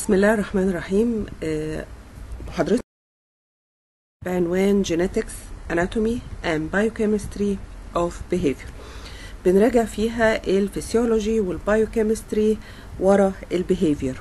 بسم الله الرحمن الرحيم آه، محاضرتنا بعنوان Genetics, Anatomy and Biochemistry of Behavior بنراجع فيها الفسيولوجي والبايوكيمستري ورا البيهيفير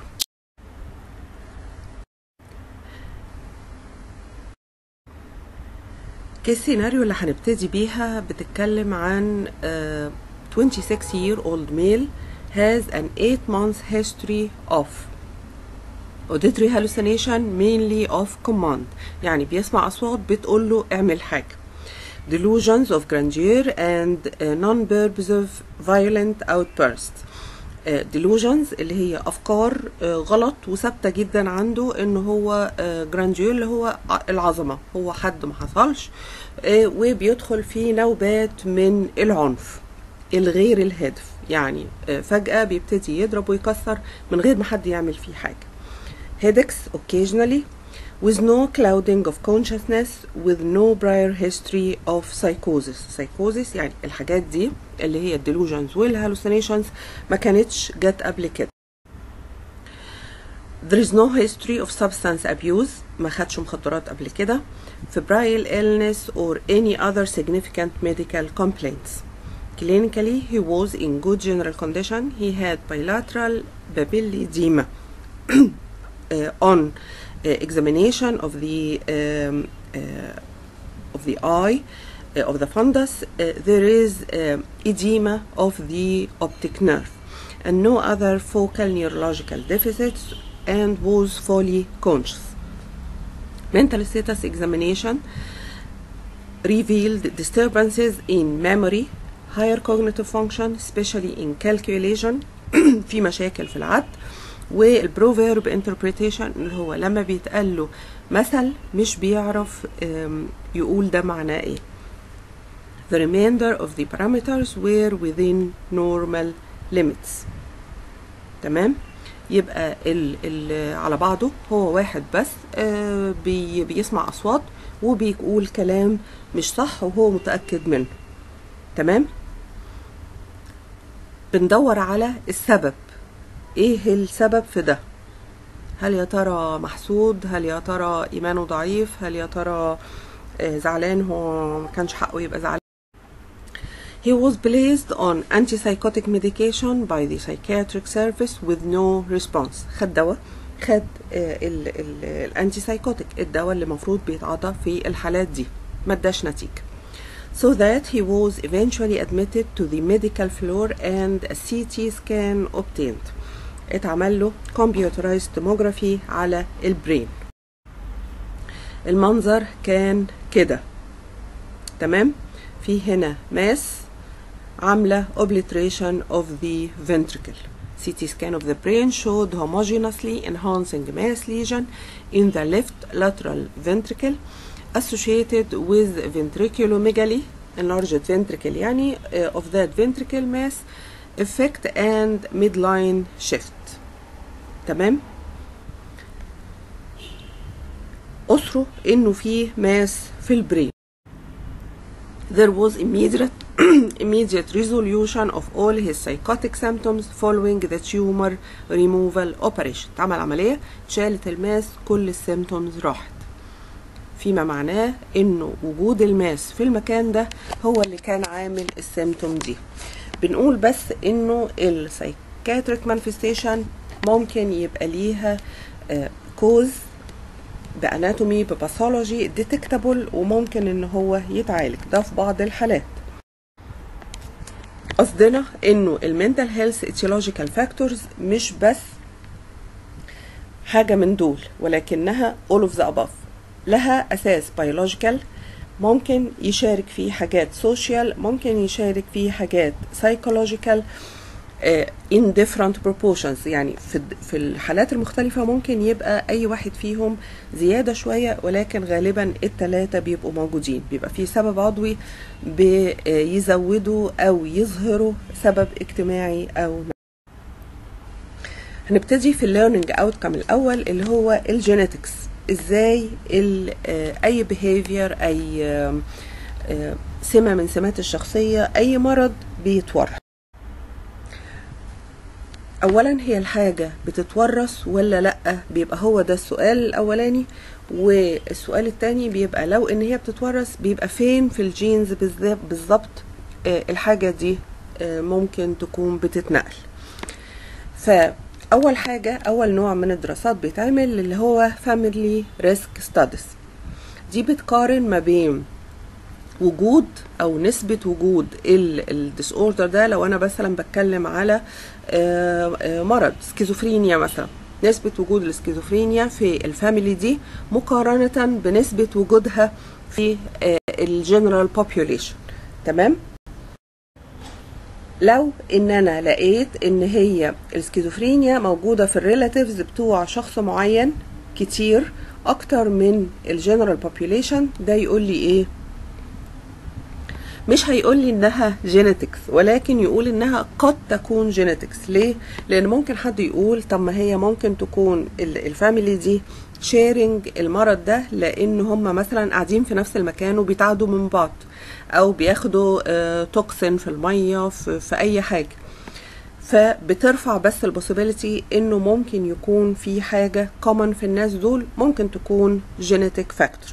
كيس سيناريو اللي هنبتدي بيها بتتكلم عن آه، 26 year old male has an 8 month history of auditory hallucination mainly of command يعني بيسمع أصوات بتقول له اعمل حاجة delusions of grandeur and uh, non-purposive violent outbursts uh, delusions اللي هي أفكار uh, غلط وثابتة جدا عنده إن هو uh, grandeur اللي هو ع- العظمة هو حد ما حصلش uh, وبيدخل في نوبات من العنف الغير الهادف يعني uh, فجأة بيبتدي يضرب ويكسر من غير ما حد يعمل فيه حاجة headaches occasionally with no clouding of consciousness with no prior history of psychosis psychosis يعني الحاجات دي اللي هي delusions والhallucinations ما كانتش جت قبل كده There is no history of substance abuse ما خدش مخدرات قبل كده febrile illness or any other significant medical complaints Clinically, he was in good general condition. He had bilateral papilledema. uh, on uh, examination of the um, uh, of the eye uh, of the fundus, uh, there is um, edema of the optic nerve and no other focal neurological deficits and was fully conscious. Mental status examination revealed disturbances in memory, higher cognitive function, especially in calculation في مشاكل في العد والبروفيرب انتربريتيشن اللي هو لما بيتقال له مثل مش بيعرف um, يقول ده معناه ايه The remainder of the parameters were within normal limits تمام يبقى ال ال على بعضه هو واحد بس آه بي بيسمع اصوات وبيقول كلام مش صح وهو متاكد منه تمام بندور على السبب ايه السبب في ده هل يا ترى محسود هل يا ترى ايمانه ضعيف هل يا ترى آه، زعلان هو ما كانش حقه يبقى زعلان He was placed on antipsychotic medication by the psychiatric service with no response. خد دواء خد الانتي سايكوتيك الدواء اللي المفروض بيتعاطى في الحالات دي ما اداش نتيجه. So that he was eventually admitted to the medical floor and a CT scan obtained. اتعمل له computerized tomography على البرين. المنظر كان كده تمام في هنا ماس عاملة obliteration of the ventricle CT scan of the brain showed homogeneously enhancing mass lesion in the left lateral ventricle associated with ventriculomegaly enlarged ventricle يعني uh, of that ventricle mass effect and midline shift تمام أسره إنه فيه ماس في البرين there was immediate immediate resolution of all his psychotic symptoms following the tumor removal operation اتعمل عملية شالت الماس كل السيمتومز راحت فيما معناه انه وجود الماس في المكان ده هو اللي كان عامل السيمتوم دي بنقول بس انه السايكاتريك مانفستيشن ممكن يبقى ليها كوز باناتومي بباثولوجي ديتكتابل وممكن ان هو يتعالج ده في بعض الحالات قصدنا انه المنتال هيلث etiological فاكتورز مش بس حاجة من دول ولكنها all of the above لها أساس biological ممكن يشارك فيه حاجات social ممكن يشارك فيه حاجات psychological آه، in different proportions يعني في الد- في الحالات المختلفة ممكن يبقى أي واحد فيهم زيادة شوية ولكن غالبا التلاتة بيبقوا موجودين بيبقى في سبب عضوي بيزودوا أو يظهروا سبب اجتماعي أو هنبتدي في الليرنينج اوتكم الاول اللي هو الجينيتكس ازاي ال- آه، اي behavior اي آم، آه، سمه من سمات الشخصيه اي مرض بيتورث اولا هي الحاجة بتتورث ولا لا بيبقى هو ده السؤال الاولاني والسؤال التاني بيبقى لو ان هي بتتورث بيبقى فين في الجينز بالذات بالظبط آه، الحاجة دي آه، ممكن تكون بتتنقل فأول حاجة أول نوع من الدراسات بيتعمل اللي هو Family Risk Studies دي بتقارن ما بين وجود او نسبة وجود الديس اوردر ده لو انا مثلا بتكلم على آه، آه، مرض سكيزوفرينيا مثلا نسبة وجود السكيزوفرينيا في الفاميلي دي مقارنة بنسبة وجودها في الجنرال population تمام لو ان انا لقيت ان هي السكيزوفرينيا موجودة في الريلاتيفز بتوع شخص معين كتير اكتر من الجنرال population ده يقول لي ايه مش هيقول لي انها جينيتكس ولكن يقول انها قد تكون جينيتكس ليه لان ممكن حد يقول طب ما هي ممكن تكون ال- الفاميلي دي شيرنج المرض ده لان هم مثلا قاعدين في نفس المكان وبيتعادوا من بعض او بياخدوا آه، توكسين في الميه في, في اي حاجه فبترفع بس البوسيبيليتي انه ممكن يكون في حاجه كومن في الناس دول ممكن تكون جينيتك فاكتور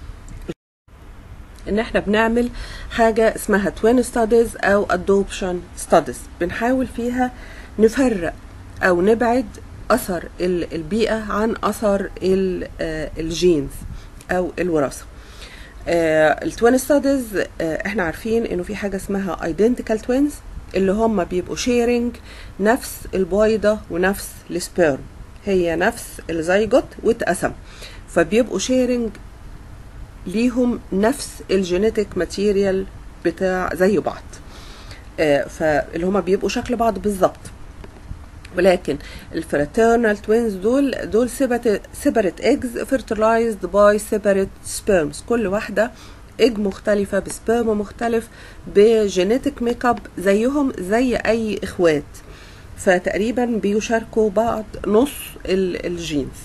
ان احنا بنعمل حاجة اسمها توين ستاديز او ادوبشن ستاديز بنحاول فيها نفرق او نبعد اثر ال- البيئة عن اثر ال- آه، الجينز او الوراثة التوين ستاديز احنا عارفين انه في حاجة اسمها ايدنتيكال توينز اللي هم بيبقوا شيرنج نفس البويضة ونفس السبيرم هي نفس الزيجوت واتقسم فبيبقوا شيرنج ليهم نفس الجينيتك ماتيريال بتاع زي بعض آه، فاللي هما بيبقوا شكل بعض بالظبط ولكن الفراترنال توينز دول دول سيبريت ايجز fertilized باي سيبريت سبيرمز كل واحده ايج مختلفه بسبرم مختلف بجينيتك ميك اب زيهم زي اي اخوات فتقريبا بيشاركوا بعض نص ال- الجينز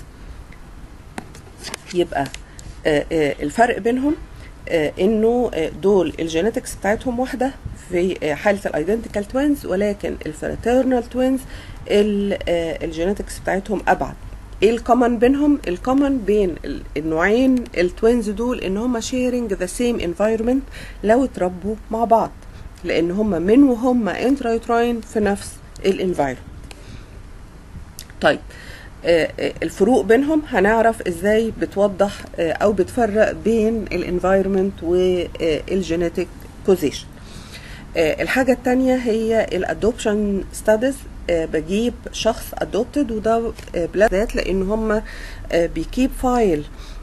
يبقى آه، آه، الفرق بينهم آه، انه آه، دول الجينيتكس بتاعتهم واحده في آه، حاله الايدنتيكال توينز ولكن الفراترنال توينز الجينيتكس بتاعتهم ابعد ايه الكومن بينهم الكومن بين ال- النوعين التوينز دول ان هم شيرنج ذا سيم انفايرمنت لو اتربوا مع بعض لان هم من وهم انترايتراين في نفس الانفايرمنت طيب آه، آه، الفروق بينهم هنعرف ازاي بتوضح آه، او بتفرق بين الانفايرمنت والجينيتك بوزيشن الحاجة التانية هي الادوبشن ستاديز بجيب شخص ادوبتد وده آه، بلا ذات لان هم بيكيب فايل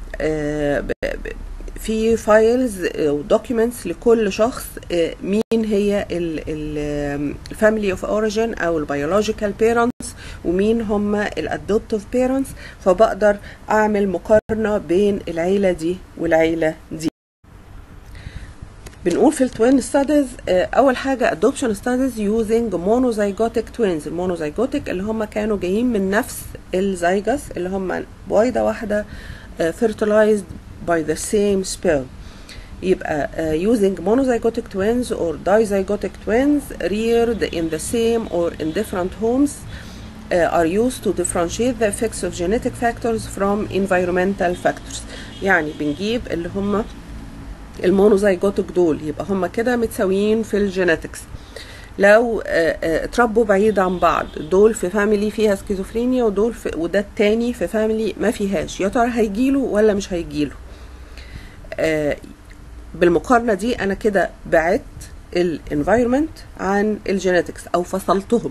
في فايلز ودوكيومنتس لكل شخص آه، مين هي الفاميلي اوف اوريجين او البيولوجيكال بيرنتس ومين هم الادوبتيف بيرنتس فبقدر اعمل مقارنه بين العيله دي والعيله دي بنقول في التوين ستاديز اول حاجه adoption studies using monozygotic twins المونوزيجوتيك اللي هم كانوا جايين من نفس الزيجس اللي هم بويضه واحده آه، fertilized by the same sperm يبقى uh, using monozygotic twins or dizygotic twins reared in the same or in different homes uh, are used to differentiate the effects of genetic factors from environmental factors يعني بنجيب اللي هم المونوزيجوتك دول يبقى هم كده متساويين في الجينيتكس لو آه، آه، اتربوا بعيد عن بعض دول في فاميلي فيها سكيزوفرينيا ودول في وده التاني في فاميلي ما فيهاش يا ترى هيجيله ولا مش هيجيله آه، بالمقارنه دي انا كده بعدت الانفايرمنت عن الجينيتكس او فصلتهم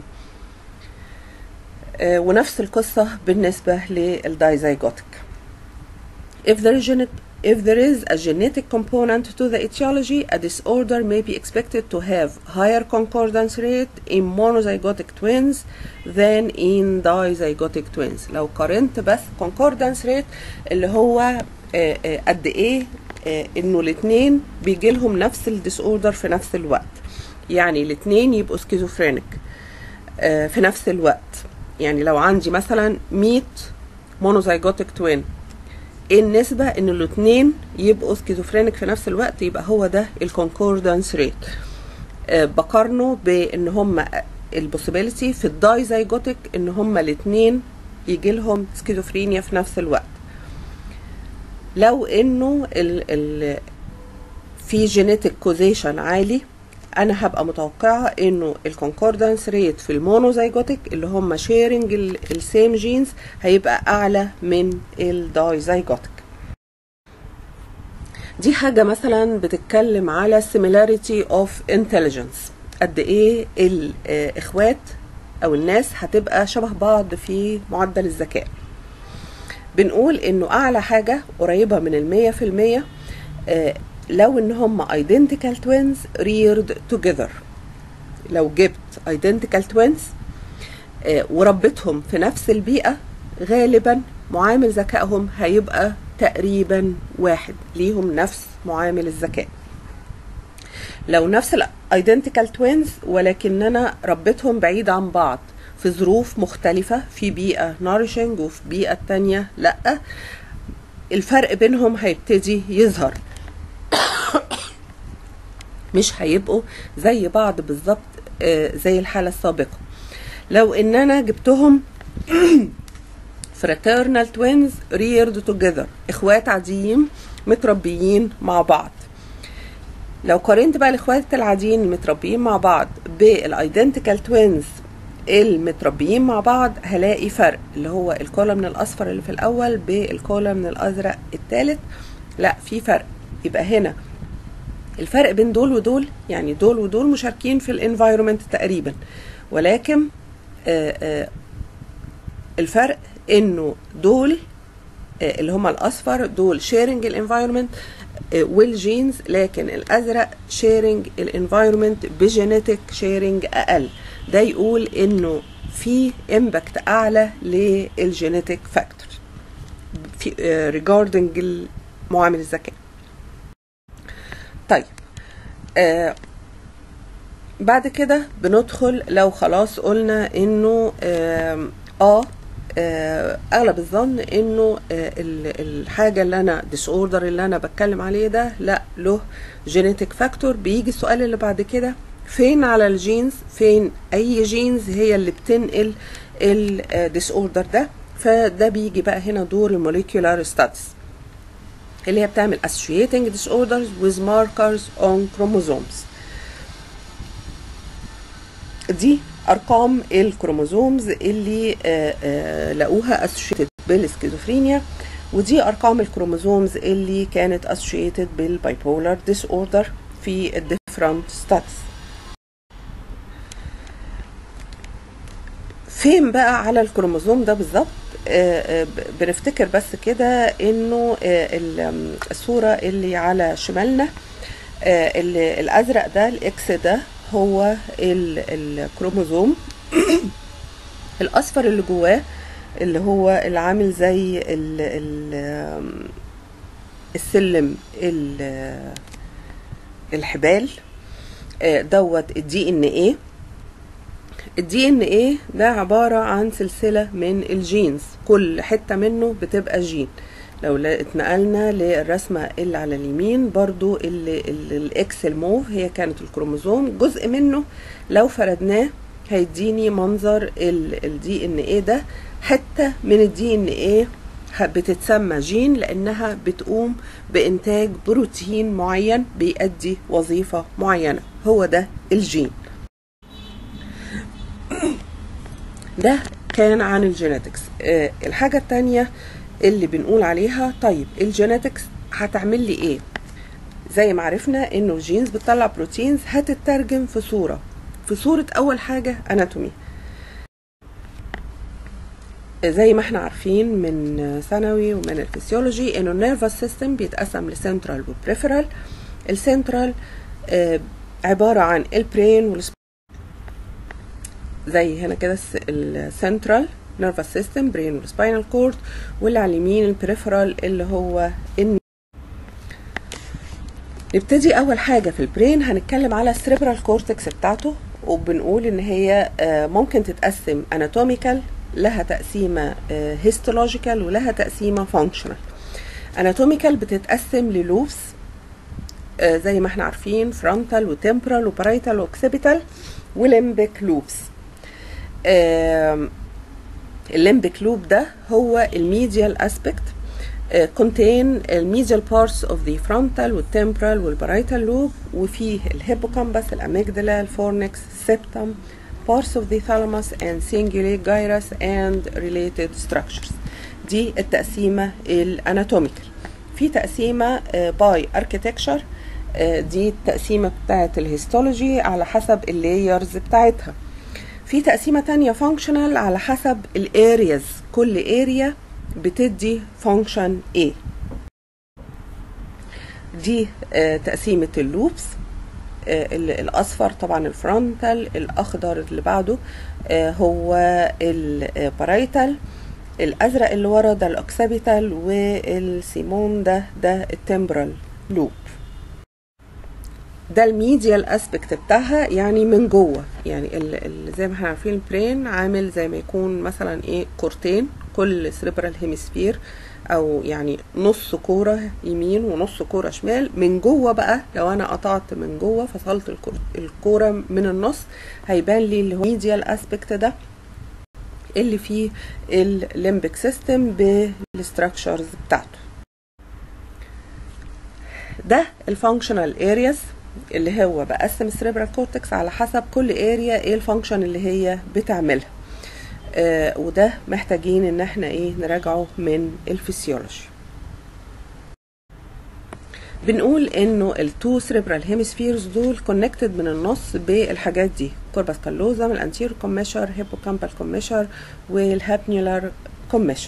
آه، ونفس القصه بالنسبه للدايزايجوتك if there is genet- if there is a genetic component to the etiology, a disorder may be expected to have higher concordance rate in monozygotic twins than in dizygotic twins. لو قارنت بس concordance rate اللي هو آه، آه، قد ايه آه، انه الاثنين بيجي لهم نفس الديسوردر في نفس الوقت يعني الاثنين يبقوا سكيزوفرينيك آه، في نفس الوقت يعني لو عندي مثلا 100 مونوزيجوتيك توين ايه النسبة ان الاتنين يبقوا سكيزوفرينيك في نفس الوقت يبقى هو ده الكونكوردانس ريت بقارنه بان هم البوسيبيليتي في الدايزايجوتيك ان هما الاثنين يجي لهم سكيزوفرينيا في نفس الوقت لو انه ال ال في جينيتك كوزيشن عالي انا هبقى متوقعه انه الكونكوردانس ريت في المونوزايجوتيك اللي هم شيرنج السيم جينز هيبقى اعلى من الدايزايجوتيك دي حاجه مثلا بتتكلم على similarity of intelligence قد ايه الاخوات او الناس هتبقى شبه بعض في معدل الذكاء بنقول انه اعلى حاجه قريبه من المية في المية آه لو ان هم identical twins reared together لو جبت identical twins آه وربيتهم في نفس البيئة غالبا معامل ذكائهم هيبقى تقريبا واحد ليهم نفس معامل الذكاء لو نفس الايدنتيكال توينز ولكننا ربيتهم بعيد عن بعض في ظروف مختلفة في بيئة نارشنج وفي بيئة تانية لأ الفرق بينهم هيبتدي يظهر مش هيبقوا زي بعض بالظبط زي الحالة السابقة لو ان انا جبتهم fraternal twins reared together اخوات عاديين متربيين مع بعض لو قارنت بقى الاخوات العاديين المتربيين مع بعض بالايدنتيكال توينز المتربيين مع بعض هلاقي فرق اللي هو الكولمن الاصفر اللي في الاول بالكولمن الازرق الثالث لا في فرق يبقى هنا الفرق بين دول ودول يعني دول ودول مشاركين في الانفايرمنت تقريبا ولكن آآ آآ الفرق انه دول اللي هم الاصفر دول شيرنج الانفايرمنت والجينز لكن الازرق شيرنج الانفايرمنت بجينيتك شيرنج اقل ده يقول انه في امباكت اعلى للجينيتك فاكتور في ريجاردنج معامل الذكاء طيب آه بعد كده بندخل لو خلاص قلنا انه اه, آه آه اغلب الظن انه آه الحاجه اللي انا ديس اوردر اللي انا بتكلم عليه ده لا له جينيتك فاكتور بيجي السؤال اللي بعد كده فين على الجينز فين اي جينز هي اللي بتنقل الديس اوردر ده فده بيجي بقى هنا دور الموليكيولار ستاتس اللي هي بتعمل associating disorders with markers on chromosomes دي ارقام الكروموزومز اللي آآ آآ لقوها associated بالسكيزوفرينيا ودي ارقام الكروموزومز اللي كانت associated بالبايبولار ديس اوردر في الديفرنت ستاتس فين بقى على الكروموزوم ده بالظبط بنفتكر بس كده انه الصوره اللي على شمالنا اللي الازرق ده الاكس ده هو الكروموزوم الاصفر اللي جواه اللي هو اللي عامل زي ال ال السلم الحبال دوت الدي ان ايه الدي ان ايه ده عبارة عن سلسلة من الجينز كل حتة منه بتبقى جين لو اتنقلنا للرسمة اللي على اليمين برضو الاكس الموف هي كانت الكروموزوم جزء منه لو فردناه هيديني منظر الدي ان ايه ده حتة من الدي ان ايه بتتسمى جين لانها بتقوم بانتاج بروتين معين بيأدي وظيفة معينة هو ده الجين ده كان عن الجينيتكس أه الحاجة التانية اللي بنقول عليها طيب الجينيتكس هتعمل لي ايه زي ما عرفنا انه الجينز بتطلع بروتينز هتترجم في صورة في صورة اول حاجة اناتومي زي ما احنا عارفين من ثانوي ومن الفسيولوجي انه النيرفس سيستم بيتقسم لسنترال وبريفرال السنترال آه عبارة عن البرين والسب زي هنا كده السنترال نيرفس سيستم برين والسباينال كورد واللي على اليمين البريفرال اللي هو الن... نبتدي اول حاجه في البرين هنتكلم على السريبرال كورتكس بتاعته وبنقول ان هي ممكن تتقسم اناتوميكال لها تقسيمه هيستولوجيكال ولها تقسيمه فانكشنال اناتوميكال بتتقسم للوبس زي ما احنا عارفين فرونتال وتمبرال وبارايتال واوكسيبيتال وليمبيك لوبس الليمبك لوب ده هو الميديال اسبكت contain الميديال parts of the frontal والtemporal والبرايتال لوب وفيه الهيبوكامبس الاميجدلا الفورنكس السبتم parts of the thalamus and cingulate gyrus and related structures دي التقسيمة الاناتوميكال في تقسيمة باي اركيتكشر دي التقسيمة بتاعة الهيستولوجي على حسب اللايرز بتاعتها في تقسيمة تانية فانكشنال على حسب الارياز كل اريا بتدي فانكشن ايه دي تقسيمة اللوبس الاصفر طبعا الفرونتال الاخضر اللي بعده هو البارايتال الازرق اللي ورا ده الاوكسابيتال والسيمون ده ده التمبرال لوب ده الميديال اسبكت بتاعها يعني من جوه يعني ال ال زي ما احنا عارفين البرين عامل زي ما يكون مثلا ايه كورتين كل سريبرال هيمسفير او يعني نص كوره يمين ونص كوره شمال من جوه بقى لو انا قطعت من جوه فصلت الكوره من النص هيبان لي اللي هو ميديال اسبكت ده اللي فيه الليمبك سيستم بالستراكشرز بتاعته ده الفانكشنال ارياز اللي هو بقسم السريبرال كورتكس على حسب كل اريا ايه الفانكشن اللي هي بتعملها آه وده محتاجين ان احنا ايه نراجعه من الفسيولوجي بنقول انه التو سريبرال هيمسفيرز دول كونكتد من النص بالحاجات دي كوربس كالوزم الانتيرو كوميشر هيبوكامبال كوميشر والهابنيولار كوميشر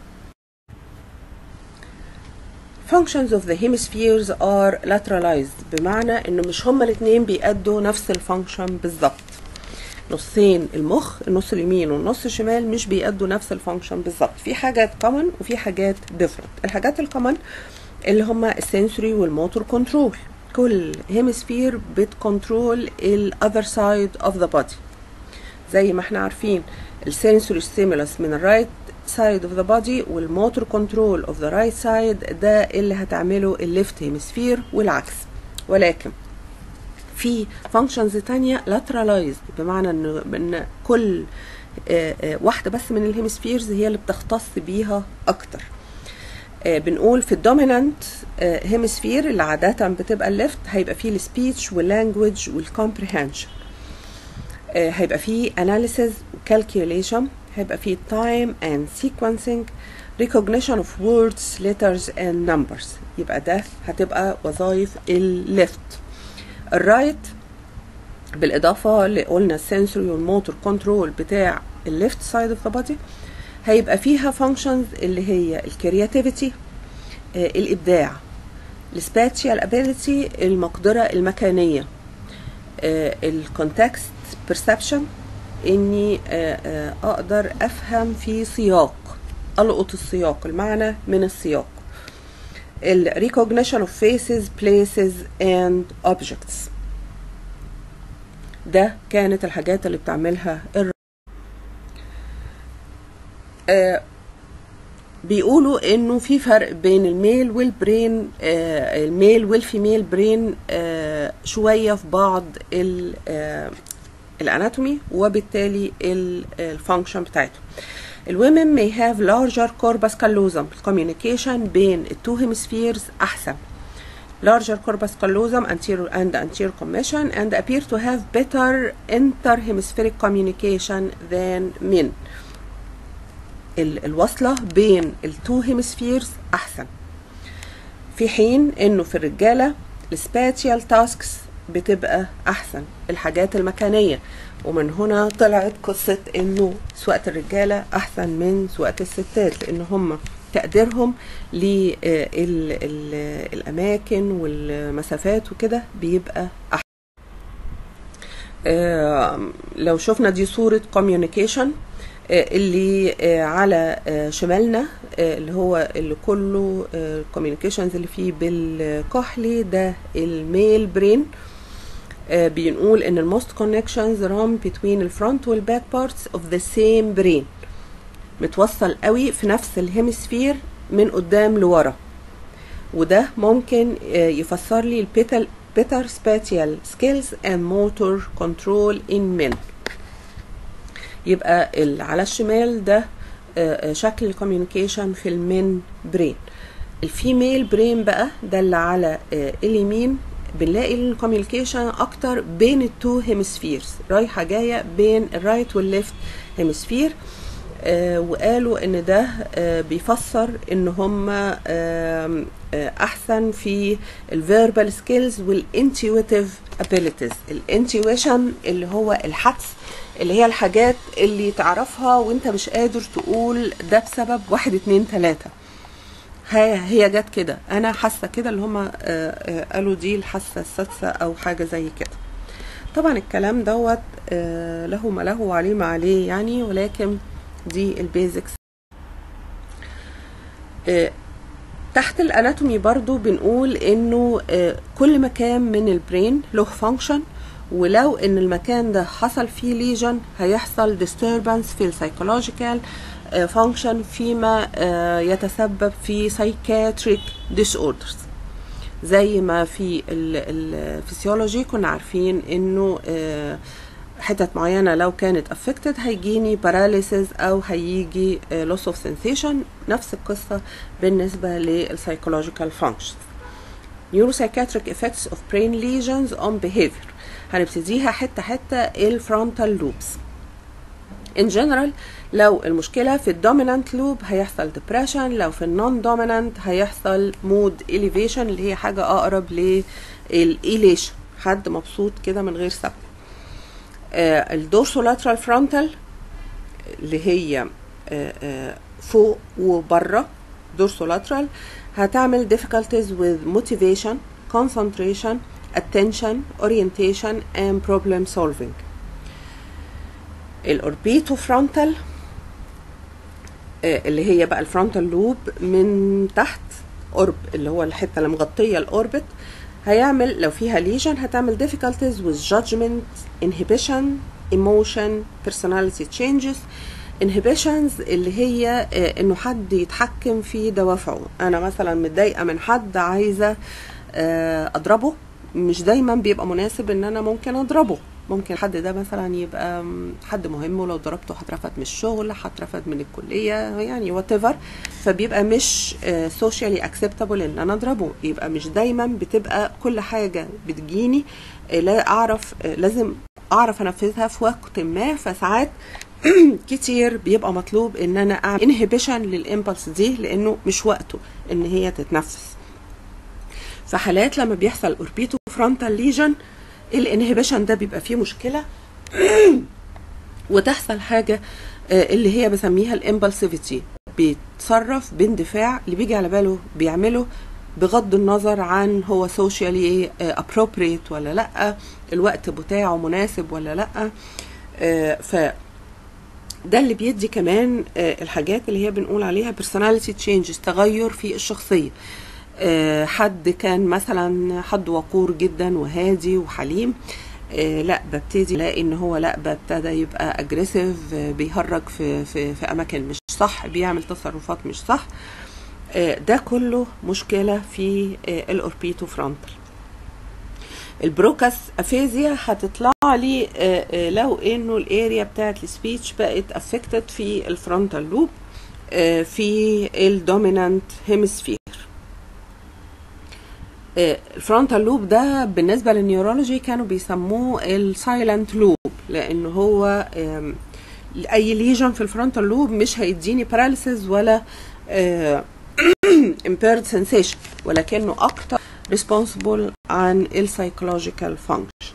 functions of the hemispheres are lateralized بمعنى انه مش هما الاتنين بيأدوا نفس الفانكشن بالظبط نصين المخ النص اليمين والنص الشمال مش بيأدوا نفس الفانكشن بالظبط في حاجات common وفي حاجات different الحاجات الكومن اللي هما السنسوري والموتور كنترول كل هيمسفير بتكنترول ال other side of the body زي ما احنا عارفين السنسوري ستيمولس من الرايت side of the body والموتور كنترول of the right side ده اللي هتعمله الليفت هيمسفير والعكس ولكن في فانكشنز تانية lateralized بمعنى ان ان كل واحدة بس من الهيمسفيرز هي اللي بتختص بيها اكتر بنقول في الدومينانت هيمسفير اللي عادة بتبقى الليفت هيبقى فيه السبيتش واللانجوج والكومبريهنشن هيبقى فيه analysis وكالكيوليشن هيبقى فيه time and sequencing recognition of words letters and numbers يبقى ده هتبقى وظائف الليفت الرايت بالإضافة لقلنا السنسوري والموتور كنترول بتاع الليفت سايد اوف ذا بودي هيبقى فيها فانكشنز اللي هي الكرياتيفيتي آه الإبداع السباتيال ابيليتي المقدرة المكانية الكونتكست بيرسبشن اني اقدر افهم في سياق القط السياق المعنى من السياق ال recognition of faces places and objects ده كانت الحاجات اللي بتعملها الر... آه بيقولوا انه في فرق بين الميل والبرين آه الميل والفيميل برين آه شويه في بعض ال آه الاناتومي وبالتالي الفانكشن بتاعته الومن may have larger corpus callosum الكوميونيكيشن بين التو هيمسفيرز احسن larger corpus callosum anterior and anterior commission and appear to have better interhemispheric communication than men الوصلة بين التو هيمسفيرز أحسن في حين إنه في الرجالة السباتيال تاسكس بتبقى أحسن الحاجات المكانية ومن هنا طلعت قصة إنه سواقة الرجالة أحسن من سواقة الستات لأن هم تقديرهم للأماكن والمسافات وكده بيبقى أحسن لو شفنا دي صورة communication اللي على شمالنا اللي هو اللي كله الكوميونيكيشنز اللي فيه بالكحلي ده الميل برين بنقول ان الموست كونكشنز رام بين الفرونت والباك بارتس اوف ذا سيم برين متوصل قوي في نفس الهيمسفير من قدام لورا وده ممكن يفسر لي البيتال better spatial skills and motor control in men يبقى اللي على الشمال ده آه، آه، شكل الكوميونيكيشن في المين برين الفيميل برين بقى ده اللي على آه، اليمين بنلاقي الكوميونيكيشن اكتر بين التو هيمسفيرز رايحه جايه بين الرايت والليفت هيمسفير آه، وقالوا ان ده آه، بيفسر ان هم آم، آه، احسن في الفيربال سكيلز والانتويتيف ابيليتيز الانتويشن اللي هو الحدس اللي هي الحاجات اللي تعرفها وانت مش قادر تقول ده بسبب واحد اتنين تلاته هي هي جت كده انا حاسه كده اللي هم قالوا دي الحاسه السادسه او حاجه زي كده طبعا الكلام دوت آه، له ما له وعليه ما عليه يعني ولكن دي البيزكس آه، تحت الاناتومي برضو بنقول انه آه، كل مكان من البرين له فانكشن ولو ان المكان ده حصل فيه ليجن هيحصل disturbance في السايكولوجيكال فانكشن فيما آه، يتسبب في psychiatric disorders زي ما في الفسيولوجي كنا عارفين انه آه، حتت معينة لو كانت affected هيجيني paralysis أو هيجي آه، loss of sensation نفس القصة بالنسبة للpsychological functions neuropsychiatric effects of brain lesions on behavior هنبتديها حتة حتة الفرونتال لوبس in general لو المشكلة في الدومينانت لوب هيحصل depression لو في النون دومينانت هيحصل mood elevation اللي هي حاجة أقرب للإيليشن حد مبسوط كده من غير سبب آه الدورسولاترال فرونتال اللي هي آه آه فوق وبره دورسولاترال هتعمل difficulties with motivation concentration attention orientation and problem solving الاوربيتو فرونتال اللي هي بقى الفرونتال لوب من تحت قرب اللي هو الحته اللي مغطيه الاوربت هيعمل لو فيها ليجن هتعمل difficulties with judgment inhibition emotion personality changes inhibitions اللي هي آه، انه حد يتحكم في دوافعه انا مثلا متضايقه من حد عايزه آه، اضربه مش دايما بيبقى مناسب ان انا ممكن اضربه ممكن الحد ده مثلا يبقى م، حد مهم ولو ضربته هترفد من الشغل هترفد من الكليه يعني وات فبيبقى مش سوشيالي اكسبتابل ان انا اضربه يبقى مش دايما بتبقى كل حاجه بتجيني آه، لا اعرف آه، لازم اعرف انفذها في وقت ما فساعات كتير بيبقى مطلوب ان انا اعمل انهبيشن للامبلس دي لانه مش وقته ان هي تتنفس في حالات لما بيحصل اوربيتو فرونتال ليجن الانهبيشن ده بيبقى فيه مشكله وتحصل حاجه آه، اللي هي بسميها الامبلسيفيتي بيتصرف باندفاع اللي بيجي على باله بيعمله بغض النظر عن هو سوشيالي ابروبريت ولا لا الوقت بتاعه مناسب ولا لا آه، ف ده اللي بيدي كمان آه، الحاجات اللي هي بنقول عليها personality changes تغير في الشخصية آه، حد كان مثلا حد وقور جدا وهادي وحليم آه، لا ببتدي الاقي ان هو لا ابتدى يبقى اجريسيف بيهرج في في في اماكن مش صح بيعمل تصرفات مش صح آه، ده كله مشكله في آه، الاوربيتو فرونتال البروكاس افيزيا هتطلع لي آه، آه، لو انه الاريا بتاعت السبيتش بقت افكتد في الفرونتال لوب في الدومينانت هيمسفير الفرونتال لوب ده بالنسبه للنيورولوجي كانوا بيسموه السايلنت لوب لان هو آم، اي ليجن في الفرونتال لوب مش هيديني باراليسيس ولا impaired sensation ولكنه اكتر responsible عن السايكولوجيكال functions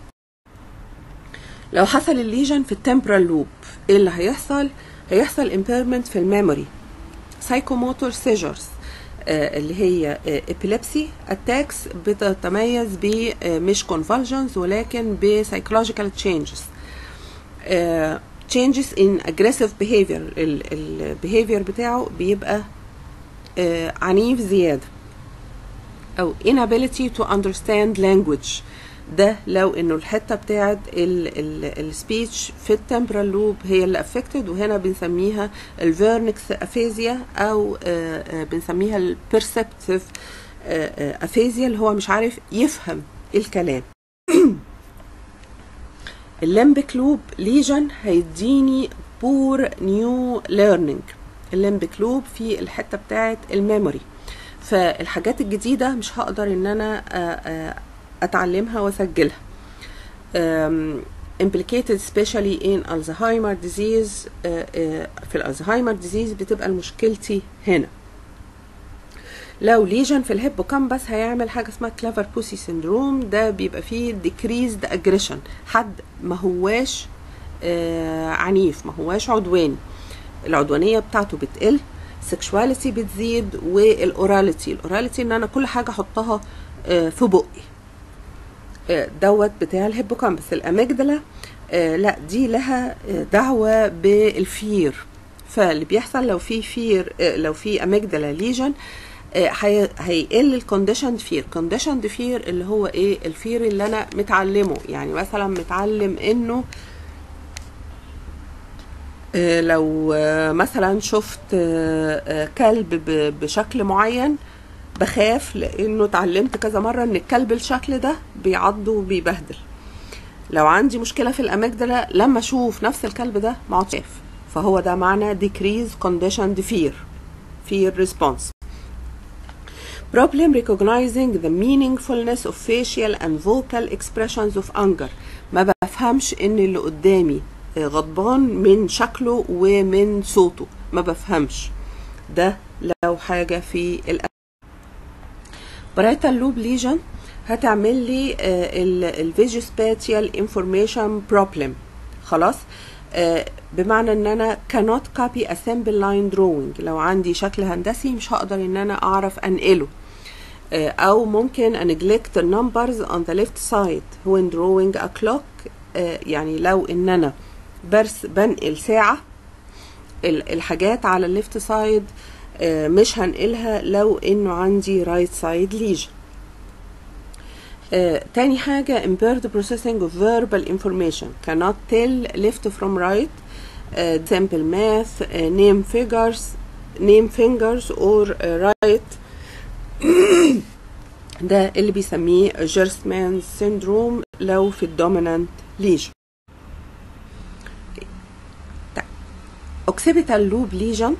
لو حصل الليجن في التمبرال لوب ايه اللي هيحصل هيحصل impairment في الميموري psychomotor seizures آه، اللي هي آه، epilepsy attacks بتتميز ب آه، مش convulsions ولكن ب psychological changes آه، changes in aggressive behavior ال ال behavior بتاعه بيبقى آه، عنيف زيادة أو inability to understand language ده لو انه الحته بتاعت السبيتش في التمبرال لوب هي اللي افكتد وهنا بنسميها الفيرنكس افيزيا او آه، آه، بنسميها البرسبتيف افيزيا اللي هو مش عارف يفهم الكلام الليمبك لوب ليجن هيديني بور نيو ليرنينج الليمبك لوب في الحته بتاعه الميموري فالحاجات الجديده مش هقدر ان انا اتعلمها واسجلها implicated especially in Alzheimer disease في الالزهايمر ديزيز بتبقى مشكلتي هنا لو ليجن في الهيبوكامبس هيعمل حاجه اسمها كلافر بوسي سيندروم ده بيبقى فيه decreased aggression حد ما هواش آه عنيف ما هواش عدواني العدوانيه بتاعته بتقل سكشواليتي بتزيد والاوراليتي الاوراليتي ان انا كل حاجه احطها آه في بقي آه دوت بتاع الهيبوكامبس الاميجدلا آه لا دي لها دعوه بالفير فاللي بيحصل لو في فير آه لو في اميجدلا ليجن هيقل الكونديشند فير كونديشند فير اللي هو ايه الفير اللي انا متعلمه يعني مثلا متعلم انه لو مثلا شفت كلب بشكل معين بخاف لانه اتعلمت كذا مره ان الكلب الشكل ده بيعض وبيبهدل لو عندي مشكله في الاميجدلا لما اشوف نفس الكلب ده ما اقعدش فهو ده معنى decrease conditioned fear fear response problem recognizing the meaningfulness of facial and vocal expressions of anger ما بفهمش ان اللي قدامي غضبان من شكله ومن صوته ما بفهمش ده لو حاجة في الأ... برايتال لوب ليجن هتعمل لي الفيجو سباتيال انفورميشن بروبلم خلاص بمعنى ان انا cannot copy a simple line drawing لو عندي شكل هندسي مش هقدر ان انا اعرف انقله او ممكن neglect the numbers on the left side when drawing a clock يعني لو ان انا برس بنقل ساعة الحاجات على الليفت سايد مش هنقلها لو انه عندي رايت سايد ليجن تاني حاجة impaired processing of verbal information cannot tell left from right uh, simple math uh, name figures name fingers or uh, right ده اللي بيسميه جيرسمان سيندروم لو في الدومينانت ليجن اوكسيبيتال لوب ليجن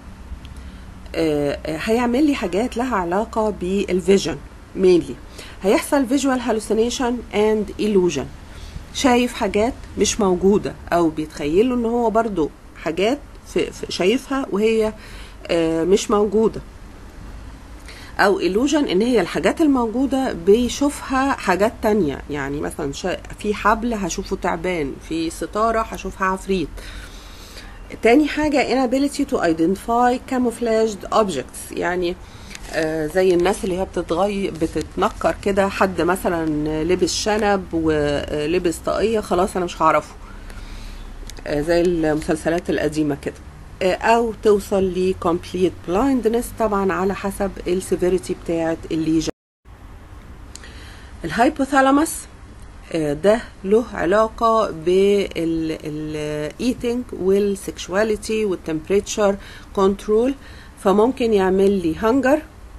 هيعمل لي حاجات لها علاقه بالفيجن مينلي هيحصل فيجوال هالوسينيشن اند illusion شايف حاجات مش موجوده او بيتخيلوا ان هو برضو حاجات في في شايفها وهي مش موجوده او illusion ان هي الحاجات الموجوده بيشوفها حاجات تانية يعني مثلا في حبل هشوفه تعبان في ستاره هشوفها عفريت تاني حاجة inability to identify camouflaged objects يعني آه زي الناس اللي هي بتتغير بتتنكر كده حد مثلا لبس شنب ولبس طاقية خلاص انا مش هعرفه آه زي المسلسلات القديمة كده آه او توصل ل complete blindness طبعا على حسب السيفيريتي بتاعت الليجن الهايبوثالاموس ده له علاقة بالايتنج والسكشواليتي والتمبريتشر كنترول فممكن يعمل لي هنجر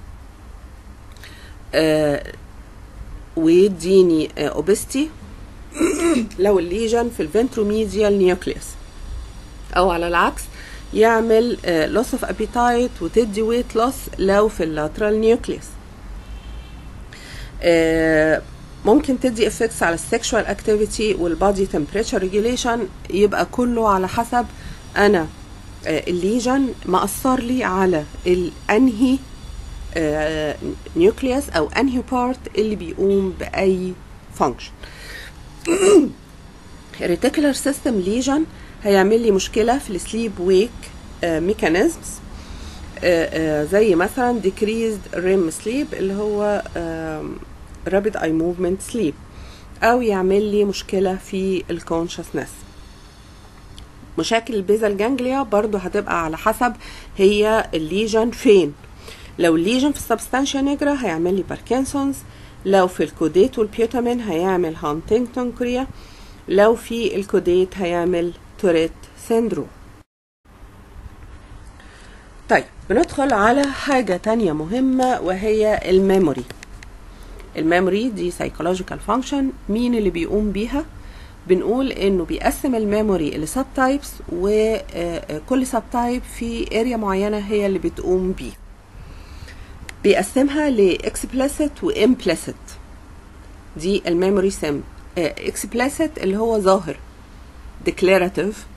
ويديني اوبستي لو الليجن في الفنتروميديال نيوكليوس او على العكس يعمل لوس اوف ابيتايت وتدي ويت لوس لو في اللاترال نيوكليوس ممكن تدي افكتس على السكشوال اكتيفيتي والبادي تمبريتشر ريجوليشن يبقى كله على حسب انا الليجن مأثر لي على الانهي نيوكليوس او انهي بارت اللي بيقوم باي فانكشن ريتيكولار سيستم ليجن هيعمل لي مشكله في السليب ويك ميكانيزمز زي مثلا decreased REM sleep اللي هو rapid eye movement sleep او يعمل لي مشكله في الكونشسنس مشاكل البيزل جانجليا برضو هتبقى على حسب هي الليجن فين لو الليجن في السبستانشيا نيجرا هيعمل لي باركنسونز لو في الكوديت والبيوتامين هيعمل هانتنجتون كوريا لو في الكوديت هيعمل توريت سيندروم طيب بندخل على حاجة تانية مهمة وهي الميموري الميموري دي psychological function مين اللي بيقوم بيها بنقول انه بيقسم الميموري لسب تايبس وكل سب تايب في اريا معينه هي اللي بتقوم بيه بيقسمها لاكسبلسيت وامبلسيت دي الميموري سيم اكسبلسيت اللي هو ظاهر ديكلاراتيف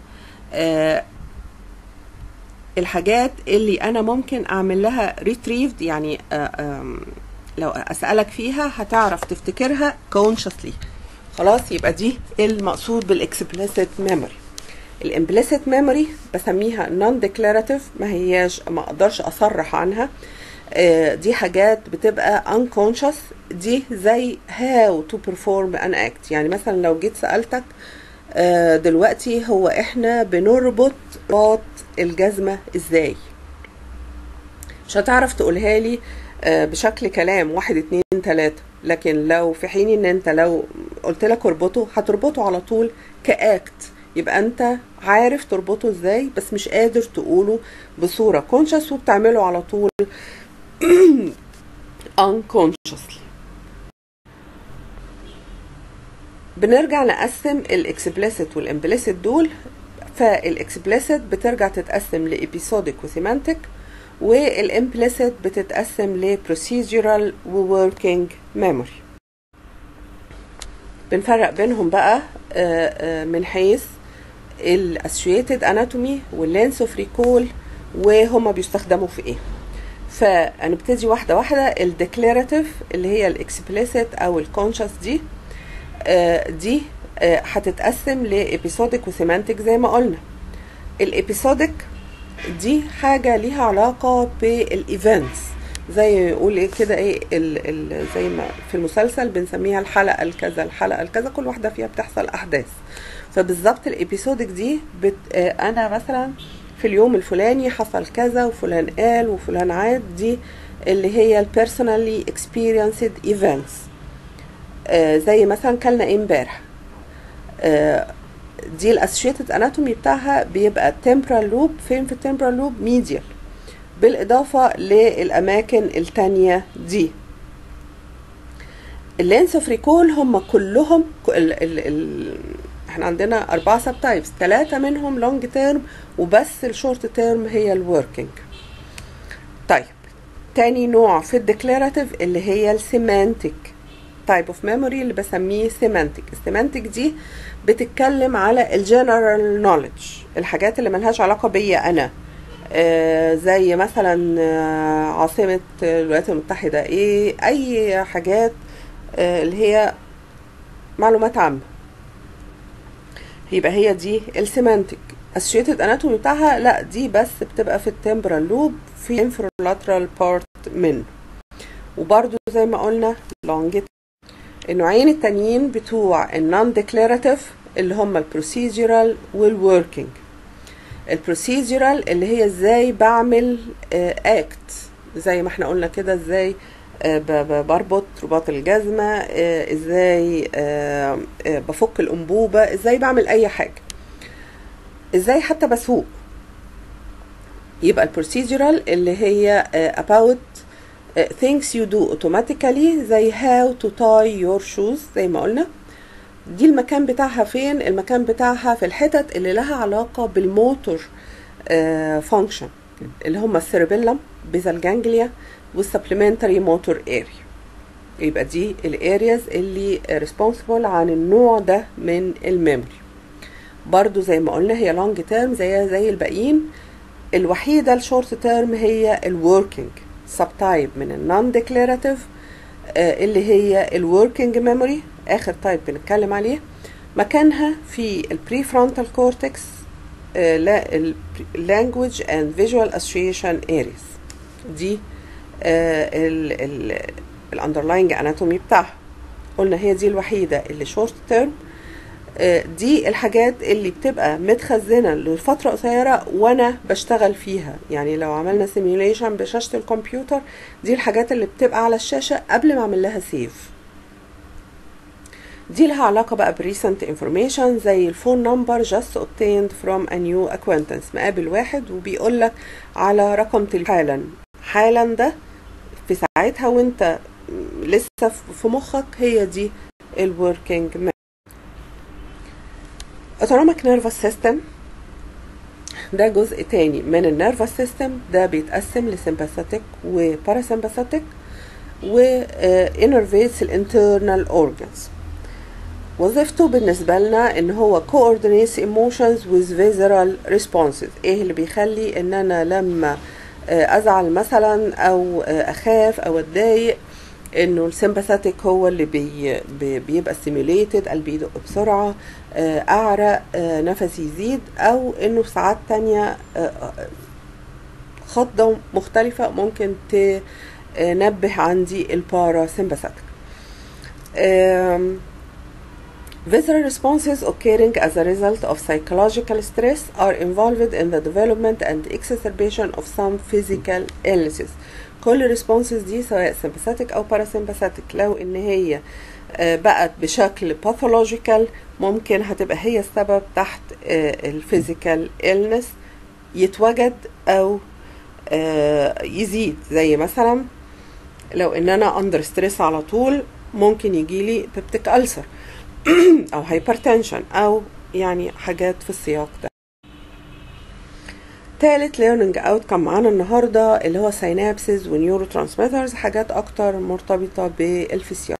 الحاجات اللي انا ممكن اعمل لها ريتريفد يعني آه لو اسالك فيها هتعرف تفتكرها consciously خلاص يبقى دي المقصود بالاكسبلسيت ميموري الامبليسيت ميموري بسميها نون ديكلاراتيف ما هياش ما اقدرش اصرح عنها آه دي حاجات بتبقى unconscious دي زي how to perform an act يعني مثلا لو جيت سألتك آه دلوقتي هو احنا بنربط رباط الجزمة ازاي مش هتعرف تقولها لي آه بشكل كلام واحد اتنين تلاتة لكن لو في حين ان انت لو قلت لك اربطه هتربطه على طول كاكت يبقى انت عارف تربطه ازاي بس مش قادر تقوله بصورة conscious وبتعمله على طول unconsciously بنرجع نقسم الاكسبلسيت والامبليسيت دول فالاكسبلسيت بترجع تتقسم لابيسودك وسيمانتك والامبليسيت بتتقسم لبروسيجرال ووركينج ميموري بنفرق بينهم بقى من حيث الاسوشيتد اناتومي واللينس اوف ريكول وهما بيستخدموا في ايه فهنبتدي واحده واحده الديكلاراتيف اللي هي الاكسبليسيت او الكونشس دي دي هتتقسم لابيسودك وسيمانتك زي ما قلنا الابيسودك دي حاجة ليها علاقة بالايفنتس زي يقول ايه كده ايه ال ال زي ما في المسلسل بنسميها الحلقة الكذا الحلقة الكذا كل واحدة فيها بتحصل احداث فبالظبط الابيسودك دي بت آه انا مثلا في اليوم الفلاني حصل كذا وفلان قال وفلان عاد دي اللي هي البيرسونالي اكسبيرينسد ايفنتس زي مثلا كلنا ايه امبارح آه دي الاسوشيتد اناتومي بتاعها بيبقى التمبرال لوب فين في التمبرال لوب ميديال بالاضافه للاماكن التانية دي اللينس اوف ريكول هم كلهم ال ال ال احنا عندنا اربعه سب تايبس ثلاثه منهم لونج تيرم وبس الشورت تيرم هي الوركينج طيب تاني نوع في الديكلاراتيف اللي هي السيمانتك تايب اوف ميموري اللي بسميه سيمانتك السيمانتك دي بتتكلم على الجنرال نوليدج الحاجات اللي ملهاش علاقه بيا انا آه زي مثلا آه عاصمه الولايات المتحده ايه اي حاجات آه اللي هي معلومات عامه يبقى هي دي السيمانتك اسوشيتد اناتومي بتاعها لا دي بس بتبقى في التمبرال لوب في انفرولاترال بارت منه وبرده زي ما قلنا لونج النوعين التانيين بتوع النون ديكلاراتيف اللي هم البروسيجرال والوركينج البروسيجرال اللي هي ازاي بعمل اكت زي ما احنا قلنا كده ازاي بربط رباط الجزمة ازاي بفك الانبوبة ازاي بعمل اي حاجة ازاي حتى بسوق يبقى البروسيجرال اللي هي about things you do automatically زي how to tie your shoes زي ما قلنا دي المكان بتاعها فين المكان بتاعها في الحتت اللي لها علاقة بالموتور فانكشن اللي هم السيربيلم بيزال جانجليا والسبلمنتري موتور اريا يبقى دي الارياز اللي ريسبونسبل عن النوع ده من الميموري برضو زي ما قلنا هي لونج تيرم زيها زي الباقيين الوحيدة الشورت تيرم هي الوركينج سب تايب من النون ديكلاراتيف اللي هي الوركينج ميموري اخر تايب بنتكلم عليه مكانها في البري فرونتال كورتكس language and visual association areas دي الاندرلاينج اناتومي بتاعها قلنا هي دي الوحيده اللي شورت تيرم دي الحاجات اللي بتبقى متخزنة لفترة قصيرة وانا بشتغل فيها يعني لو عملنا سيميوليشن بشاشة الكمبيوتر دي الحاجات اللي بتبقى على الشاشة قبل ما اعمل لها سيف دي لها علاقة بقى بريسنت انفورميشن زي الفون نمبر just obtained from a new acquaintance مقابل واحد وبيقول لك على رقم تليفون حالا حالا ده في ساعتها وانت لسه في مخك هي دي الوركينج autonomic nervous system ده جزء تاني من النيرفس سيستم ده بيتقسم لسمباثيك وباراسمباثيك وانرفيتس الانترنال اورجانز وظيفته بالنسبة لنا ان هو coordinates emotions with visceral responses ايه اللي بيخلي ان انا لما ازعل مثلا او اخاف او اتضايق انه السمباثيك هو اللي بي بي بيبقى stimulated قلبي يدق بسرعة اعرق نفسي يزيد او انه في ساعات تانية خضة مختلفة ممكن تنبه عندي البارا سمباثيك Visceral responses occurring as a result of psychological stress are involved in the development and exacerbation of some physical illnesses. كل responses دي سواء sympathetic أو parasympathetic لو إن هي بقت بشكل pathological ممكن هتبقى هي السبب تحت الفيزيكال illness يتوجد أو يزيد زي مثلا لو إن أنا under stress على طول ممكن يجيلي peptic ulcer او هايبرتنشن او يعني حاجات في السياق ده تالت learning outcome معانا النهاردة اللي هو synapses ونيورو ترانسميترز حاجات أكتر مرتبطة بالفسيولوجيا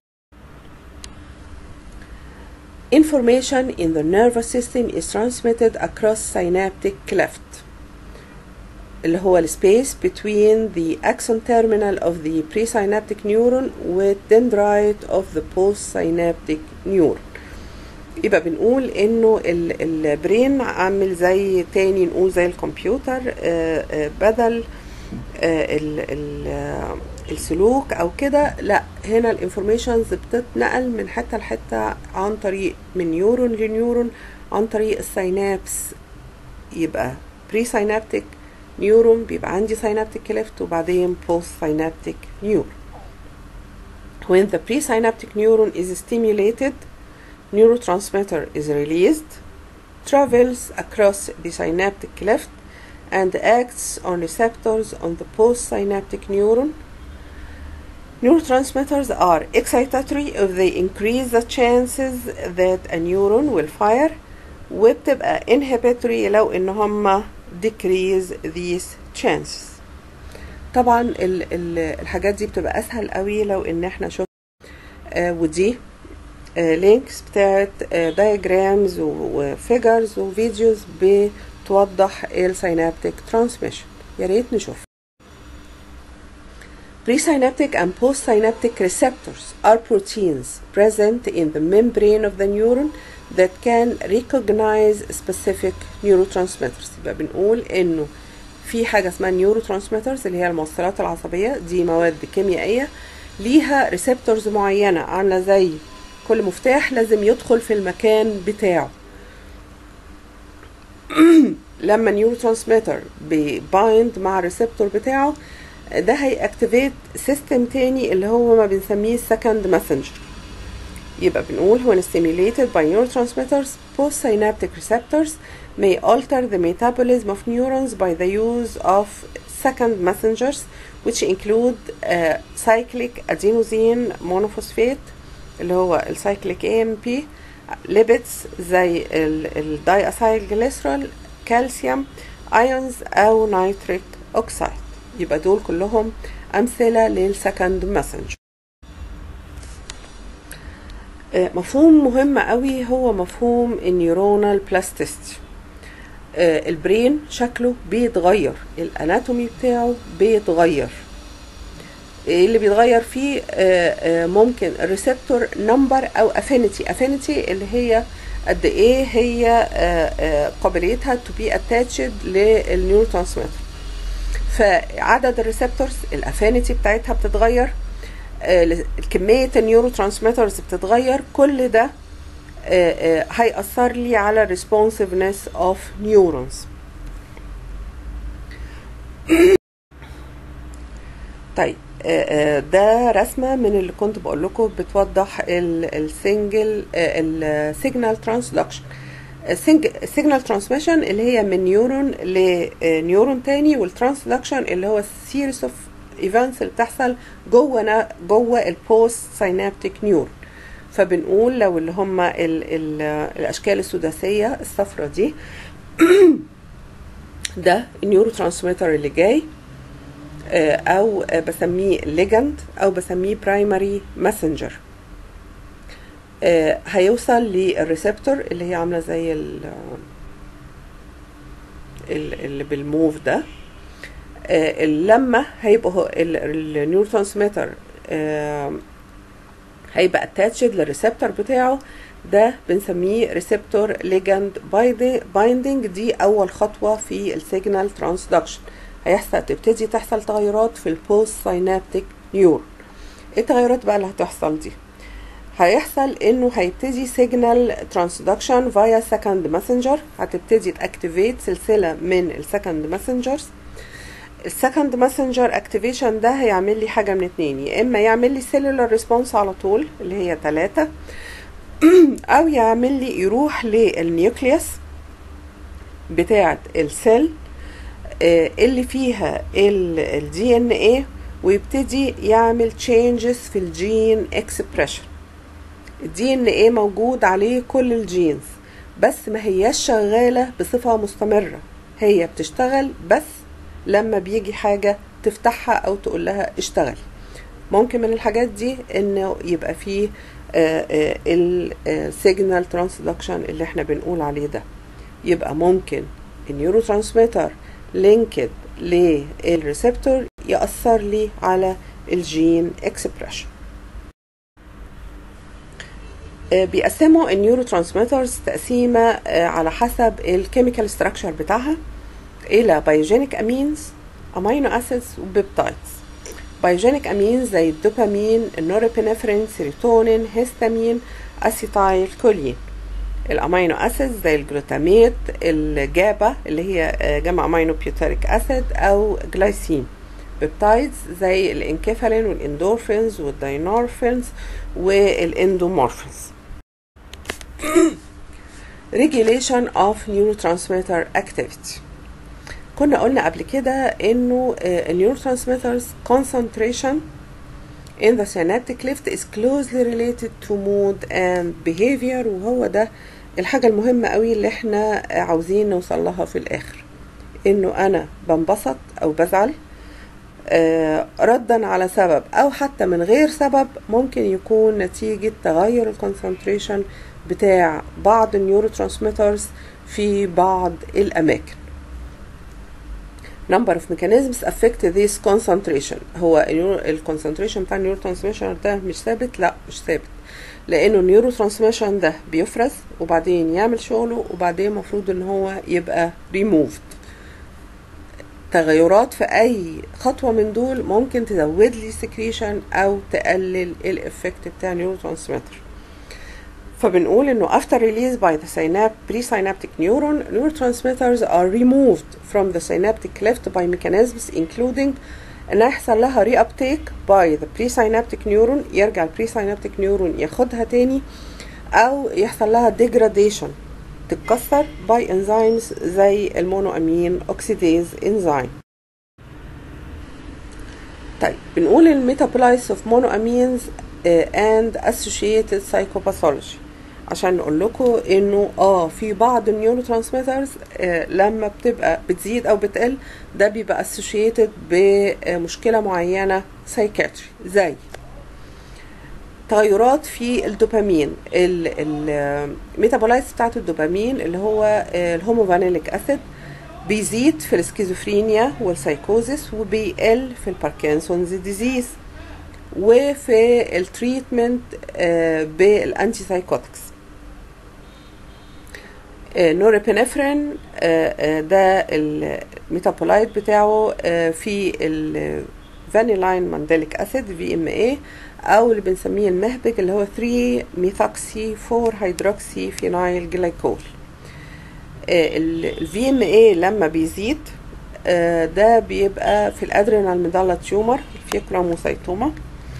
Information in the nervous system is transmitted across synaptic cleft اللي هو السبيس between the axon terminal of the presynaptic neuron والdendrite of the postsynaptic neuron يبقى بنقول انه البرين عامل زي تاني نقول زي الكمبيوتر بدل السلوك او كده لا هنا الانفورميشنز بتتنقل من حته لحته عن طريق من نيورون لنيورون عن طريق السينابس يبقى بري سينابتيك نيورون بيبقى عندي سينابتيك كليفت وبعدين بوست سينابتيك نيورون when the presynaptic neuron is stimulated neurotransmitter is released, travels across the synaptic cleft, and acts on receptors on the postsynaptic neuron. Neurotransmitters are excitatory if they increase the chances that a neuron will fire وبتبقى inhibitory لو ان هما decrease these chances طبعا ال ال الحاجات دي بتبقى اسهل قوي لو ان احنا شفنا آه ودي لينكس بتاعت دايجرامز وفيجرز وفيديوز بتوضح السينابتيك ترانسميشن يا ريت نشوف Presynaptic and postsynaptic receptors are proteins present in the membrane of the neuron that can recognize specific neurotransmitters يبقى بنقول انه في حاجة اسمها neurotransmitters اللي هي الموصلات العصبية دي مواد كيميائية ليها ريسبتورز معينة عاملة زي كل مفتاح لازم يدخل في المكان بتاعه لما نيورو ترانسميتر بيبايند مع الريسبتور بتاعه ده هيأكتيفيت سيستم تاني اللي هو ما بنسميه second messenger يبقى بنقول when stimulated by neurotransmitters postsynaptic receptors may alter the metabolism of neurons by the use of second messengers which include uh, cyclic adenosine monophosphate اللي هو السايكليك اي ام بي ليبيدز زي الداي اسايل جليسرول كالسيوم ايونز او نيتريك اوكسيد يبقى دول كلهم امثله للسكند ماسنجر مفهوم مهم قوي هو مفهوم النيورونال بلاستيستي البرين شكله بيتغير الاناتومي بتاعه بيتغير ايه اللي بيتغير فيه ممكن الريسبتور نمبر او افينيتي افينيتي اللي هي قد ايه هي قابليتها تو بي اتاتشد للنيورو ترانسميتر فعدد الريسبتورز الافينيتي بتاعتها بتتغير كمية النيورو ترانسميترز بتتغير كل ده هيأثر لي على responsiveness of neurons طيب ده رسمه من اللي كنت بقول لكم بتوضح السنجل السيجنال ترانسدكشن السيجنال ترانسميشن اللي هي من نيورون لنيورون تاني والترانسدكشن اللي هو سيريس اوف ايفنتس اللي بتحصل جوه جوه البوست سينابتيك نيورون فبنقول لو اللي هم ال ال الاشكال السداسيه الصفرة دي ده النيورو ترانسميتر اللي جاي او بسميه ليجند او بسميه برايمري ماسنجر هيوصل للريسبتور اللي هي عامله زي ال اللي بالموف ده لما هيبقى النيورو ترانسميتر هيبقى اتاتشد للريسبتور بتاعه ده بنسميه ريسبتور ليجند بايندنج دي اول خطوه في السيجنال ترانسدكشن هيحصل تبتدي تحصل تغيرات في البوست ساينابتيك نيورون ايه التغيرات بقى اللي هتحصل دي هيحصل انه هيبتدي سيجنال ترانسدكشن فايا سكند ماسنجر هتبتدي تاكتيفيت سلسله من السكند ماسنجرز السكند ماسنجر اكتيفيشن ده هيعمل لي حاجه من اتنين يا اما يعمل لي سيلولار ريسبونس على طول اللي هي تلاتة او يعمل لي يروح للنيوكليوس بتاعه السيل اللي فيها الدي ان ايه ويبتدي يعمل changes في الجين اكسبريشن الدي ان ايه موجود عليه كل الجينز بس ما هياش شغالة بصفة مستمرة هي بتشتغل بس لما بيجي حاجة تفتحها او تقول لها اشتغل ممكن من الحاجات دي انه يبقى فيه السيجنال ترانسدكشن اللي احنا بنقول عليه ده يبقى ممكن النيورو ترانسميتر لينكد للريسبتور يأثر لي على الجين اكسبريشن بيقسموا النيورو ترانسميترز تقسيمة على حسب الكيميكال ستراكشر بتاعها إلى بايوجينيك أمينز أمينو أسيدز وبيبتايدز بايوجينيك أمينز زي الدوبامين النورابينفرين سيروتونين هيستامين أسيتايل كولين الامينو اسيد زي الجلوتاميت الجابا اللي هي جمع امينو بيوتريك اسيد او جلايسين بيبتايدز زي الانكيفالين والاندورفينز والداينورفينز والاندومورفينز regulation of neurotransmitter activity كنا قلنا قبل كده انه النيوروترانسميترز concentration in the synaptic cleft is closely related to mood and behavior وهو ده الحاجة المهمة قوي اللي احنا عاوزين نوصل لها في الاخر انه انا بنبسط او بزعل آه ردا على سبب او حتى من غير سبب ممكن يكون نتيجة تغير الكونسنتريشن بتاع بعض النيورو ترانسميترز في بعض الاماكن number of mechanisms affect this concentration هو الكونسنتريشن بتاع النيورو ترانسميشن ده مش ثابت لا مش ثابت لانه النيورو ترانسميشن ده بيفرز وبعدين يعمل شغله وبعدين المفروض ان هو يبقى ريموفد تغيرات في اي خطوه من دول ممكن تزود لي سكريشن او تقلل الافكت بتاع النيورو ترانسميتر فبنقول انه after release by the synap presynaptic neuron neurotransmitters are removed from the synaptic cleft by mechanisms including ان يحصل لها reuptake by the presynaptic neuron يرجع البريسينابتيك نيورون ياخدها تاني او يحصل لها degradation تتكسر by enzymes زي المونو امين اوكسيديز انزيم طيب بنقول الميتابولايتس اوف مونو امينز and associated psychopathology عشان نقول لكم انه اه في بعض النيورو ترانسميترز آه لما بتبقى بتزيد او بتقل ده بيبقى associated بمشكله معينه سايكاتري زي تغيرات في الدوبامين الميتابولايتس بتاعت الدوبامين اللي هو الهوموفانيليك اسيد بيزيد في السكيزوفرينيا والسايكوزيس وبيقل في الباركنسونز ديزيز وفي التريتمنت بالانتي سايكوتكس نورابينفرين ده الميتابولايت بتاعه في الفانيلاين مانديليك اسيد في ام اي او اللي بنسميه المهبج اللي هو 3 ميثوكسي 4 هيدروكسي فينايل جلايكول الفي ام اي لما بيزيد ده بيبقى في الادرينال ميدالا تيومر الفيكراموسايتوما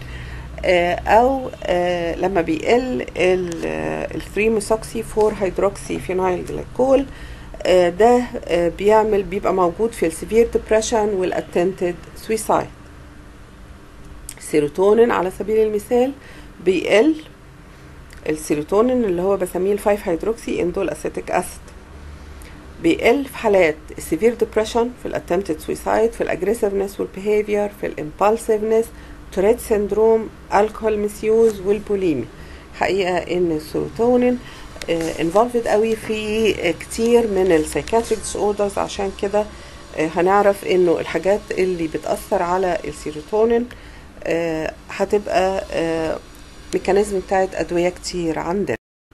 او لما بيقل ال 3 ميثوكسي 4 هيدروكسي فينايل جلايكول ده بيعمل بيبقى موجود في السيفير ديبريشن والاتنتد سويسايد السيروتونين على سبيل المثال بيقل السيروتونين اللي هو بسميه الفايف هيدروكسي اندول اسيتيك اسيد بيقل في حالات السيفير ديبريشن في الاتمتد سويسايد في الاجريسيفنس والبيهيفير في الامبالسيفنس توريت سيندروم الكحول مسيوز والبوليمي حقيقه ان السيروتونين انفولفد قوي في كتير من السايكاتريك ديس اوردرز عشان كده هنعرف انه الحاجات اللي بتاثر على السيروتونين هتبقى ميكانيزم بتاعت ادويه كتير عندنا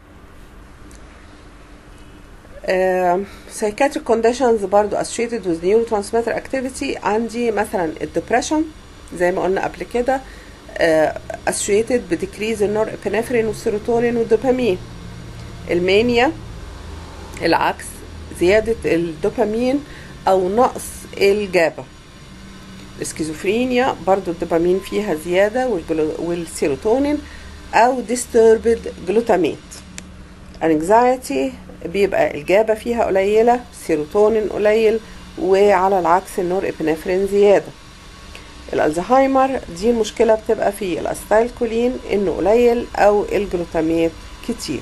psychiatric conditions برضو associated with neurotransmitter activity عندي مثلا الدبريشن زي ما قلنا قبل كده uh, associated بديكريز النور ابنفرين والسيروتونين والدوبامين المانيا العكس زيادة الدوبامين أو نقص الجابا السكيزوفرينيا برضو الدوبامين فيها زيادة والسيروتونين أو disturbed glutamate anxiety بيبقى الجابة فيها قليلة السيروتونين قليل وعلى العكس النور ابنفرين زيادة الالزهايمر دي المشكلة بتبقى في الاستايل كولين انه قليل او الجلوتاميت كتير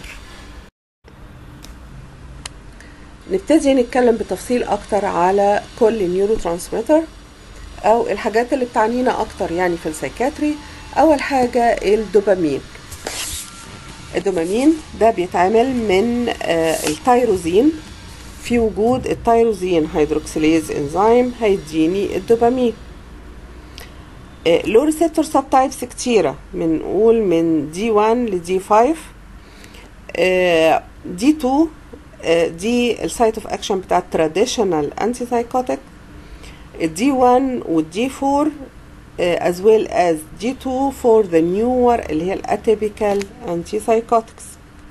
نبتدي نتكلم بتفصيل اكتر على كل نيورو ترانسميتر او الحاجات اللي بتعنينا اكتر يعني في السايكاتري اول حاجة الدوبامين الدوبامين ده بيتعمل من آه التيروزين في وجود التيروزين هيدروكسيليز انزيم هيديني الدوبامين آه له ريسبتور سب تايبس كتيره بنقول من دي 1 لدي 5 آه دي 2 دي السايت اوف اكشن بتاع التراديشنال انتي سايكوتيك الدي 1 والدي 4 uh, as well as G2 for the newer اللي هي الاتيبيكال antipsychotics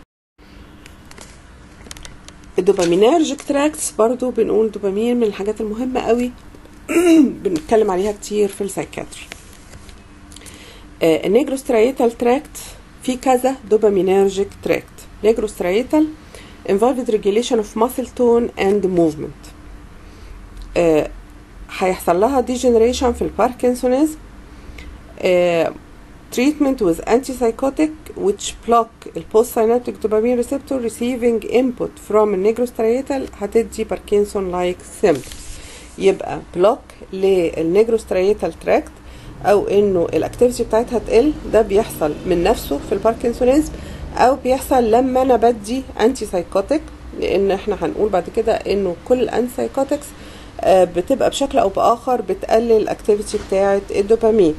الدوبامينرجيك تراكتس برضو بنقول دوبامين من الحاجات المهمة قوي بنتكلم عليها كتير في السايكاتري uh, النيجروستريتال تراكت في كذا دوبامينرجيك تراكت نيجروستريتال involved regulation of muscle tone and movement uh, هيحصل لها degeneration في الباركنسونيزم uh, treatment with antipsychotic which block the postsynaptic dopamine receptor receiving input from النيجروستريتال هتدي باركنسون لايك symptoms يبقى بلوك للنيجروستريتال تراكت او انه الاكتيفيتي بتاعتها تقل ده بيحصل من نفسه في الباركنسونيزم او بيحصل لما انا بدي انتي سايكوتيك لان احنا هنقول بعد كده انه كل الانتي سايكوتكس بتبقى بشكل او باخر بتقلل الاكتيفيتي بتاعه الدوبامين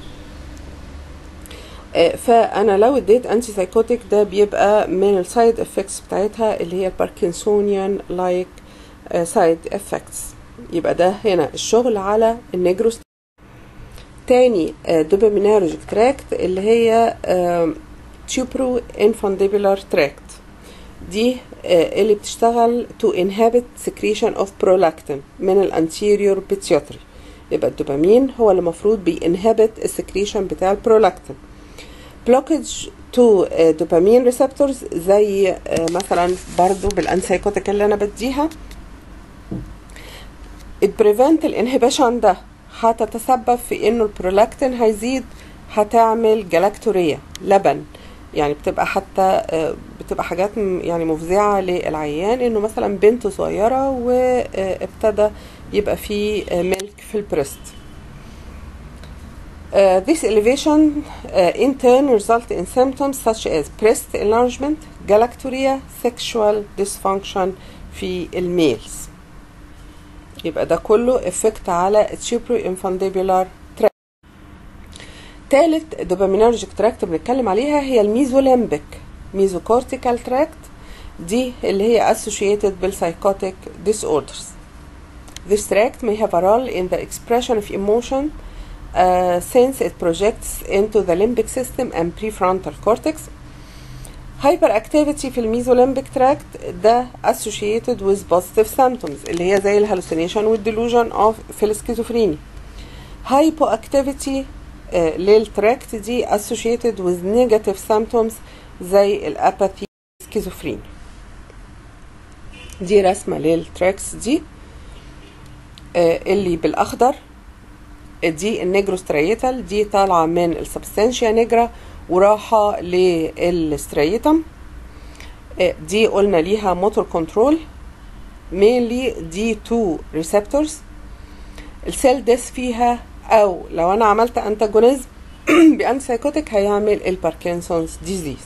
فانا لو اديت انتي سايكوتيك ده بيبقى من السايد افكتس بتاعتها اللي هي الباركنسونيان لايك سايد افكتس يبقى ده هنا الشغل على النيجروس تاني دوبامينرجيك تراكت اللي هي تيوبرو انفانديبولار تراكت دي اللي بتشتغل to inhibit secretion of prolactin من الانتيريور pituitary يبقى الدوبامين هو اللي المفروض بينهبت السكريشن بتاع البرولاكتين blockage to dopamine receptors زي مثلا برضو بالانسايكوتيك اللي انا بديها it prevent الانهبيشن ده هتتسبب في انه البرولاكتين هيزيد هتعمل جلاكتوريا لبن يعني بتبقى حتى بتبقى حاجات يعني مفزعة للعيان انه مثلا بنت صغيرة وابتدى يبقى في ميلك في البريست Uh, this elevation uh, in turn result in symptoms such as breast enlargement, galactorrhea, sexual dysfunction في الميلز. يبقى ده كله effect على infundibular tract. تالت دوبامينرجيك تراكت بنتكلم عليها هي الميزوليمبيك ميزوكورتيكال تراكت دي اللي هي associated بالpsychotic disorders. This tract may have a role in the expression of emotion uh, since it projects into the limbic system and prefrontal cortex. Hyperactivity في الميزوليمبيك تراكت ده associated with positive symptoms اللي هي زي الهلوسينيشن والديلوجن of في السكيزوفرينيا. Hypoactivity uh, للتراكت دي associated with negative symptoms زي الاباثي سكيزوفرينيا. دي رسمة للتراكس دي uh, اللي بالأخضر دي النيجروستريتال دي طالعة من السبستانشيا نيجرا وراحة للستريتم آه، دي قلنا ليها موتور كنترول mainly دي 2 receptors السيل ديس فيها او لو انا عملت انتاجونيزم بانتي سايكوتيك هيعمل الباركنسونز ديزيز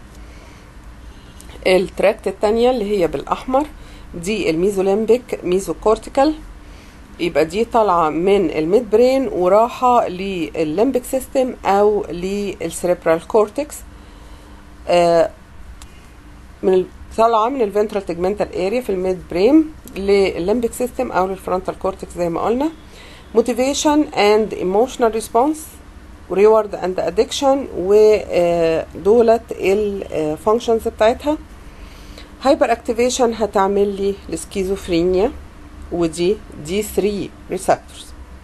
التراكت التانية اللي هي بالاحمر دي الميزوليمبيك ميزوكورتيكال يبقى دي طالعة من الميد برين وراحة للليمبيك سيستم او للسيريبرال كورتكس آه من ال- طالعة من الفنترال تجمنتال اريا في الميد برين للليمبيك سيستم او للفرونتال كورتكس زي ما قلنا motivation and emotional response reward and addiction ودولت الفانكشنز بتاعتها هايبر اكتيفيشن هتعمل لي السكيزوفرينيا ودي دي 3 ريسبتورز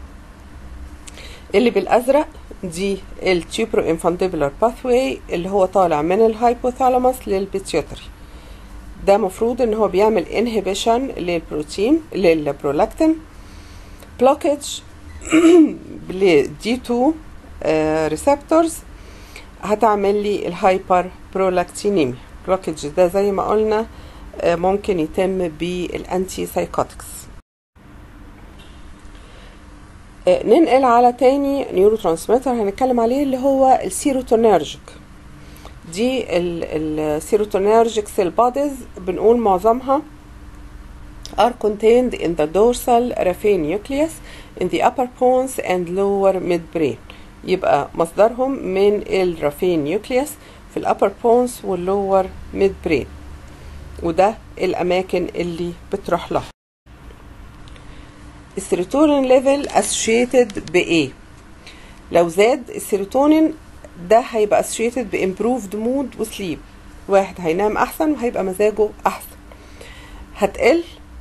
اللي بالازرق دي التيوبرو انفانديبولار باثواي اللي هو طالع من الهايبوثالاموس للبيتيوتري ده مفروض ان هو بيعمل انهبيشن للبروتين للبرولاكتين بلوكج لدي 2 ريسبتورز هتعمل لي الهايبر برولاكتينيميا بلوكج ده زي ما قلنا آه، ممكن يتم بالانتي سايكوتكس آه، ننقل على تاني نيورو ترانسميتر هنتكلم عليه اللي هو السيروتونيرجيك دي السيروتونيرجيك سيل بوديز بنقول معظمها are contained in the dorsal raphe nucleus in the upper pons and lower midbrain يبقى مصدرهم من الرافين نيوكليوس في الابر بونس واللور ميد برين وده الاماكن اللي بتروح لها السيروتونين ليفل اسوشيتد بايه لو زاد السيروتونين ده هيبقى اسوشيتد بامبروفد مود وسليب واحد هينام احسن وهيبقى مزاجه احسن هتقل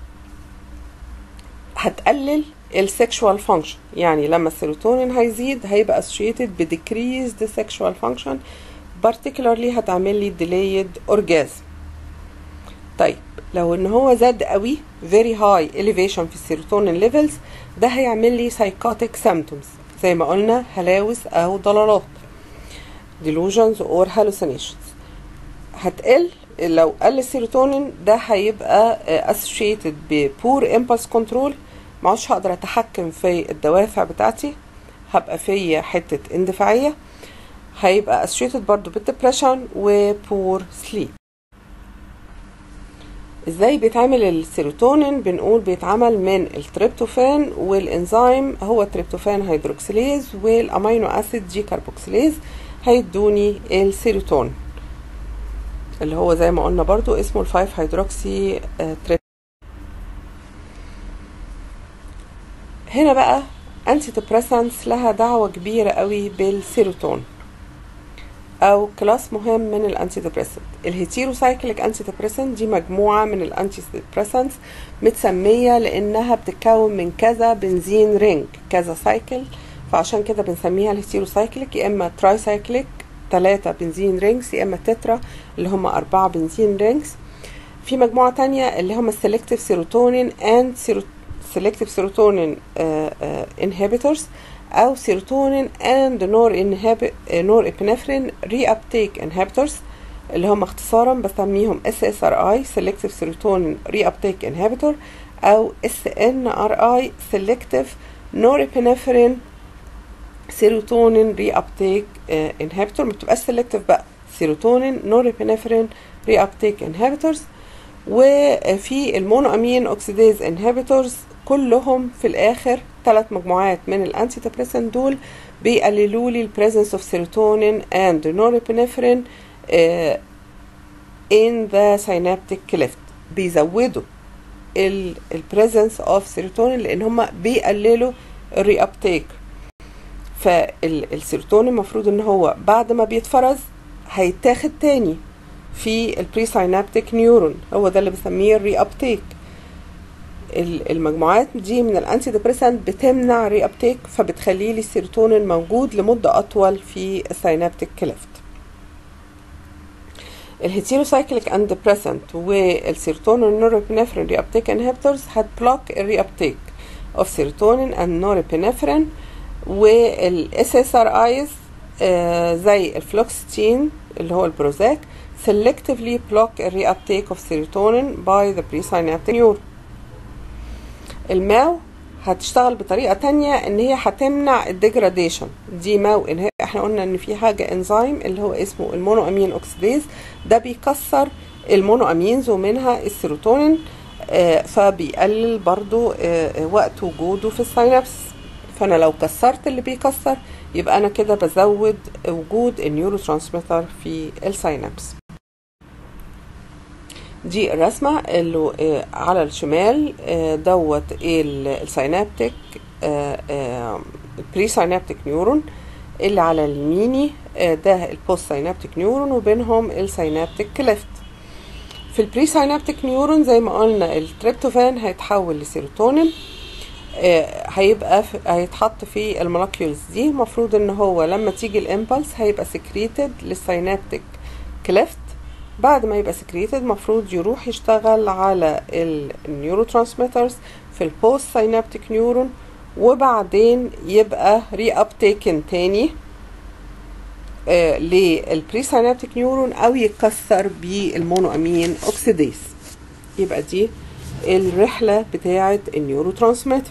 هتقلل السكشوال فانكشن يعني لما السيروتونين هيزيد هيبقى associated ب decreased sexual function particularly هتعمل لي delayed orgasm طيب لو ان هو زاد قوي very high elevation في السيروتونين levels ده هيعمل لي psychotic symptoms زي ما قلنا هلاوس او ضلالات delusions or hallucinations هتقل لو قل السيروتونين ده هيبقى associated ب poor impulse control معش هقدر اتحكم في الدوافع بتاعتي هبقى في حتة اندفاعية هيبقى associated برضو بالdepression و poor sleep ازاي بيتعمل السيروتونين بنقول بيتعمل من التريبتوفان والانزيم هو تريبتوفان هيدروكسيليز والامينو اسيد جي كاربوكسيليز هيدوني السيروتونين اللي هو زي ما قلنا برضو اسمه الفايف هيدروكسي تريب هنا بقى انتي ديبريسانس لها دعوة كبيرة قوي بالسيروتون او كلاس مهم من الانتي ديبريسنت الهيتيروسايكليك انتي ديبريسنت دي مجموعة من الانتي ديبريسنت متسمية لانها بتتكون من كذا بنزين رينج كذا سايكل فعشان كده بنسميها الهيتيروسايكليك يا اما تراي سايكليك ثلاثة بنزين رينجز يا اما تترا اللي هم أربعة بنزين رينجز في مجموعة تانية اللي هم السلكتيف سيروتونين اند سيلكتيف سيروتونين انهبيتورز او سيروتونين اند نور نور ابنفرين ري ابتيك انهبيتورز اللي هم اختصارا بسميهم اس اس ار اي سيلكتيف سيروتونين ري ابتيك انهبيتور او اس ان ار اي سيلكتيف نور ابنفرين سيروتونين ري ابتيك انهبيتور ما بتبقاش سيلكتيف بقى سيروتونين نور ابنفرين ري ابتيك انهبيتورز وفي المونو امين اوكسيديز انهبيتورز كلهم في الاخر ثلاث مجموعات من الانتي ديبريسنت دول بيقللوا لي البريزنس اوف سيروتونين اند نورابينفرين in the synaptic cleft بيزودوا البريزنس اوف سيروتونين لان هم بيقللوا الري ابتيك فالسيروتونين المفروض ان هو بعد ما بيتفرز هيتاخد تاني في البري ساينابتيك نيورون هو ده اللي بسميه الري ابتيك المجموعات دي من الانتي ديبريسنت بتمنع ري ابتيك فبتخلي لي السيروتونين موجود لمده اطول في الساينابتيك كليفت الهيتيروسايكليك اند ديبريسنت والسيروتونين نورابينفرين ري ابتيك انهبيتورز هتبلوك الري ابتيك اوف سيروتونين اند نورابينفرين والاس اس ار ايز زي الفلوكستين اللي هو البروزاك selectively block the reuptake of serotonin by the presynaptic neuron الماو هتشتغل بطريقة تانية ان هي هتمنع الديجراديشن دي ماو ان احنا قلنا ان في حاجة انزيم اللي هو اسمه المونو امين اوكسيديز ده بيكسر المونو امينز ومنها السيروتونين آه فبيقلل برضو آه وقت وجوده في السينابس فانا لو كسرت اللي بيكسر يبقى انا كده بزود وجود النيورو ترانسميتر في السينابس دي الرسمة اللي على الشمال دوت السينابتيك بري سينابتيك نيورون اللي على اليميني ده البوست سينابتيك نيورون وبينهم السينابتيك كليفت في البري سينابتيك نيورون زي ما قلنا التريبتوفان هيتحول لسيروتونين هيبقى هيتحط في المولكيولز دي المفروض ان هو لما تيجي الامبلس هيبقى سكريتد للسينابتيك كليفت بعد ما يبقى سكريتد المفروض يروح يشتغل على النيورو ترانسميترز في البوست سينابتيك نيورون وبعدين يبقى ري ابتيكن تاني آه للبري سينابتيك نيورون او يتكسر بالمونو امين اوكسيديز يبقى دي الرحلة بتاعة النيورو ترانسميتر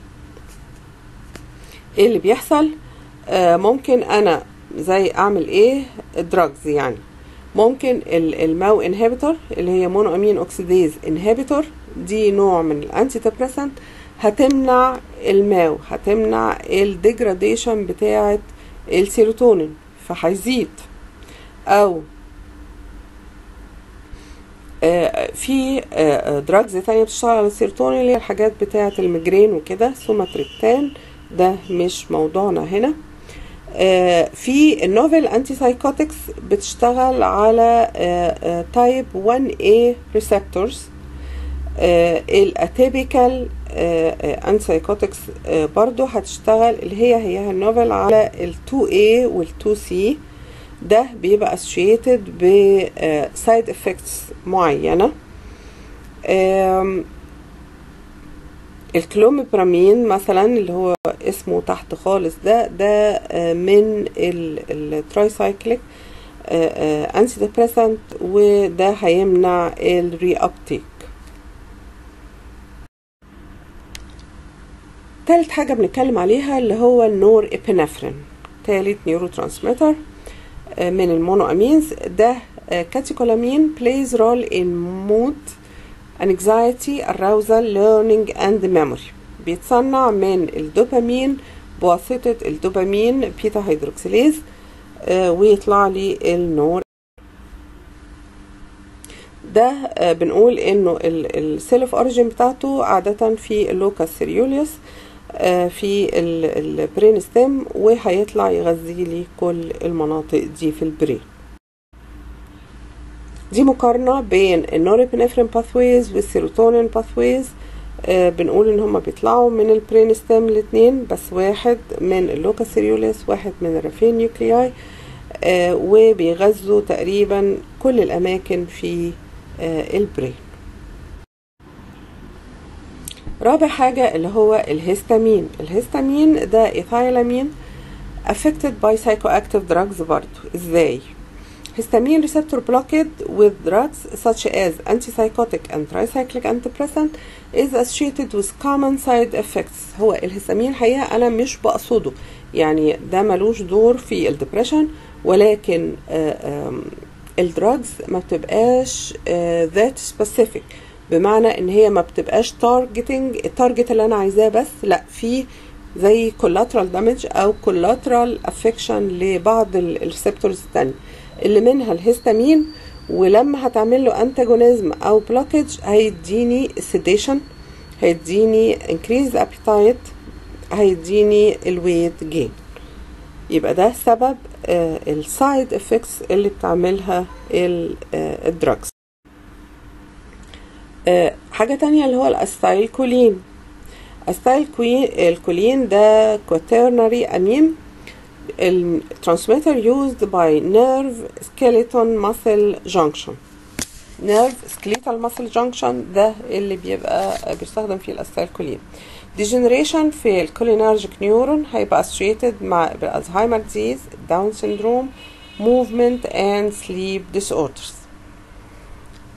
ايه اللي بيحصل آه ممكن انا زي اعمل ايه دراجز يعني ممكن الماو انهبيتور اللي هي مونو امين اوكسيديز انهبيتور دي نوع من الانتي ديبريسنت هتمنع الماو هتمنع الديجراديشن بتاعه السيروتونين فهيزيد او آه في دراجز تانية بتشتغل على السيروتونين اللي هي الحاجات بتاعه الميجرين وكده سوماتريبتان ده مش موضوعنا هنا آه في النوفل انتي سايكوتكس بتشتغل على تايب 1A ريسبتورز الاتيبيكال انتي سايكوتكس برضو هتشتغل اللي هي هي النوفل على ال 2A وال 2C ده بيبقى associated ب side effects معينة الكلوميبرامين مثلا اللي هو اسمه تحت خالص ده ده من الترايسايكليك انتي ديبريسنت وده هيمنع الري ابتيك تالت حاجة بنتكلم عليها اللي هو النور ابنفرين تالت نيورو ترانسميتر من المونو امينز ده كاتيكولامين plays role in mood anxiety arousal learning and memory بيتصنع من الدوبامين بواسطة الدوبامين بيتا هيدروكسيليز آه ويطلع لي النور ده آه بنقول انه السيل اوف اوريجين بتاعته عادة في اللوكاس سيريوليوس آه في البرين ستيم وهيطلع يغذي لي كل المناطق دي في البرين دي مقارنة بين النورابينفرين باثويز والسيروتونين باثويز آه بنقول ان هما بيطلعوا من البرين ستيم الاتنين بس واحد من اللوكا سيريوليس واحد من الرافين نيوكلياي آه وبيغذوا تقريبا كل الاماكن في آه البرين رابع حاجة اللي هو الهستامين الهستامين ده ايثايلامين affected by psychoactive drugs برضو ازاي histamine receptor blockade with drugs such as antipsychotic and tricyclic antidepressant is associated with common side effects هو الهستامين حقيقة أنا مش بقصده يعني ده ملوش دور في الدبريشن ولكن الدراجز ما بتبقاش ذات سبيسيفيك بمعنى ان هي ما بتبقاش تارجتنج التارجت اللي انا عايزاه بس لا في زي collateral damage او collateral affection لبعض الريسبتورز التانية اللي منها الهستامين ولما هتعمل له انتاجونيزم او بلوكج هيديني sedation هيديني increase appetite هيديني الويت جين يبقى ده سبب السايد افكتس اللي بتعملها الدراجز حاجة تانية اللي هو الاستايل كولين استايل الكولين ده quaternary امين الترانسميتر used by nerve skeleton muscle junction nerve skeletal muscle junction ده اللي بيبقى بيستخدم فيه الاستايلكولين degeneration في الكولينرجيك نيورون هيبقى associated مع الزهايمر ديزيز داون syndrome movement and sleep disorders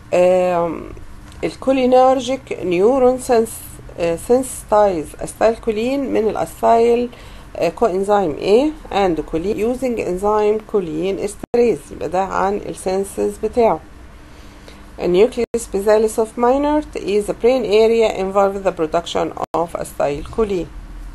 الكولينرجيك نيورون سنس سنسيتايز استايلكولين من الاسايل coenzyme A and choline using enzyme choline esterase يبقى ده عن السنسز بتاعه النيوكليوس spécialis of minor is the brain area involved the production of acetylcholine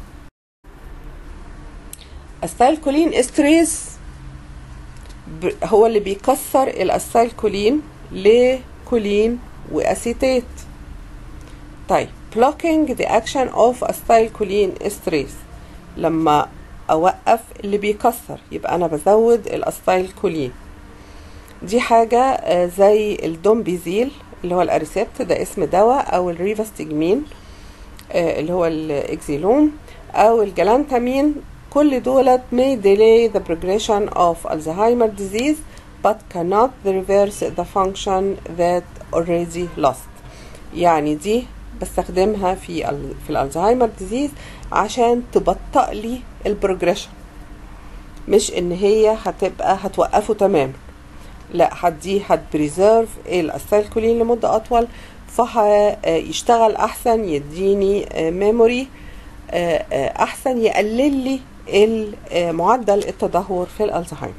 acetylcholine esterase هو اللي بيكسر الاسيتيلكولين لكولين واسيتات طيب blocking the action of acetylcholine esterase لما اوقف اللي بيكسر يبقى انا بزود الاسيتيلكولين دي حاجة زي الدومبيزيل اللي هو الاريسبت ده اسم دواء او الريفاستجمين اللي هو الاكزيلون او الجلانتامين كل دولت may delay the progression of Alzheimer disease but cannot reverse the function that already lost يعني دي بستخدمها في ال في الالزهايمر ديزيز عشان تبطئ لي البروجريشن مش ان هي هتبقى هتوقفه تماما لا هدي هتبريزيرف الاسيلكولين لمده اطول فهيشتغل احسن يديني ميموري احسن يقلل لي معدل التدهور في الالزهايمر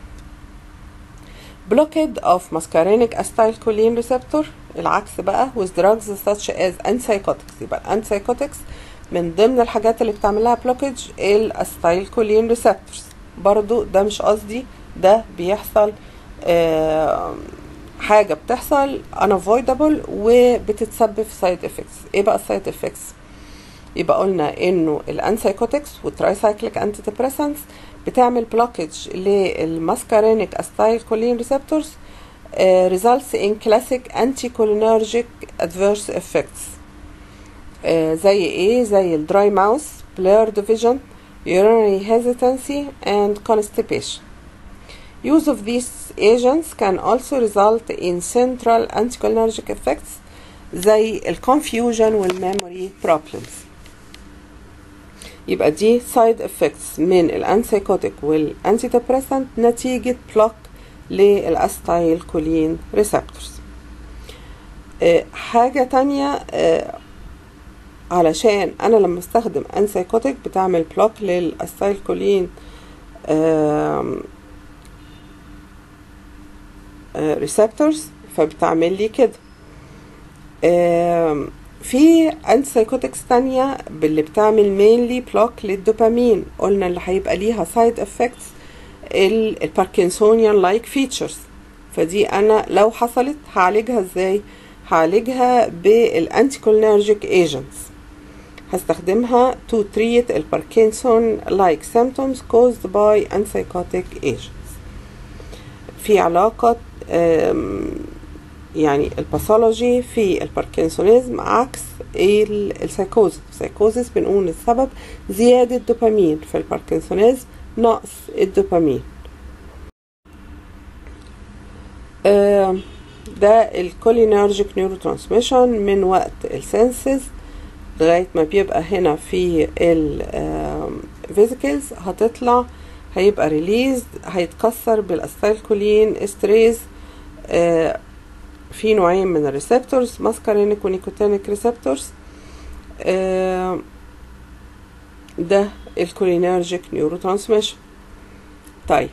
blockade of muscarinic acetylcholine receptor العكس بقى with drugs such as antipsychotics يبقى الانتسايكوتكس من ضمن الحاجات اللي بتعمل لها بلوكج الاسيتايلكولين ريسبتورز برضو ده مش قصدي ده بيحصل آه حاجة بتحصل unavoidable وبتتسبب في سايد افكتس ايه بقى السايد افكتس يبقى قلنا انه الانسايكوتكس والترايسايكليك انتي ديبريسنتس بتعمل بلوكج للماسكارينيك استايلكولين ريسبتورز uh, results in classic anticholinergic adverse effects uh, زي ايه زي الدراي ماوس blurred vision urinary hesitancy and constipation use of these agents can also result in central anticholinergic effects زي الconfusion والmemory problems يبقى دي side effects من الانسيكوتيك والانتي ديبريسنت نتيجة بلوك للأستايل كولين ريسبتورز أه حاجة تانية أه علشان أنا لما استخدم انسيكوتيك بتعمل بلوك للأستايل كولين أه ريسبتورز فبتعمل لي كده في انتسايكوتكس تانية اللي بتعمل مينلي بلوك للدوبامين قلنا اللي هيبقى ليها سايد افكتس الباركنسونيان لايك فيتشرز فدي انا لو حصلت هعالجها ازاي هعالجها بالانتيكولينرجيك ايجنتس هستخدمها to treat الباركنسون like symptoms caused by antipsychotic agents في علاقة يعني الباثولوجي في الباركنسونيزم عكس السايكوزس السايكوزس بنقول السبب زيادة دوبامين في الباركنسونيزم نقص الدوبامين ده الكولينرجيك نيورو ترانسميشن من وقت السنسز لغاية ما بيبقى هنا في الفيزيكلز هتطلع هيبقى ريليز هيتكسر بالاستايلكولين استريز في نوعين من الريسبتورز ماسكارينيك ونيكوتينيك ريسبتورز ده الكولينرجيك نيورو ترانسميشن طيب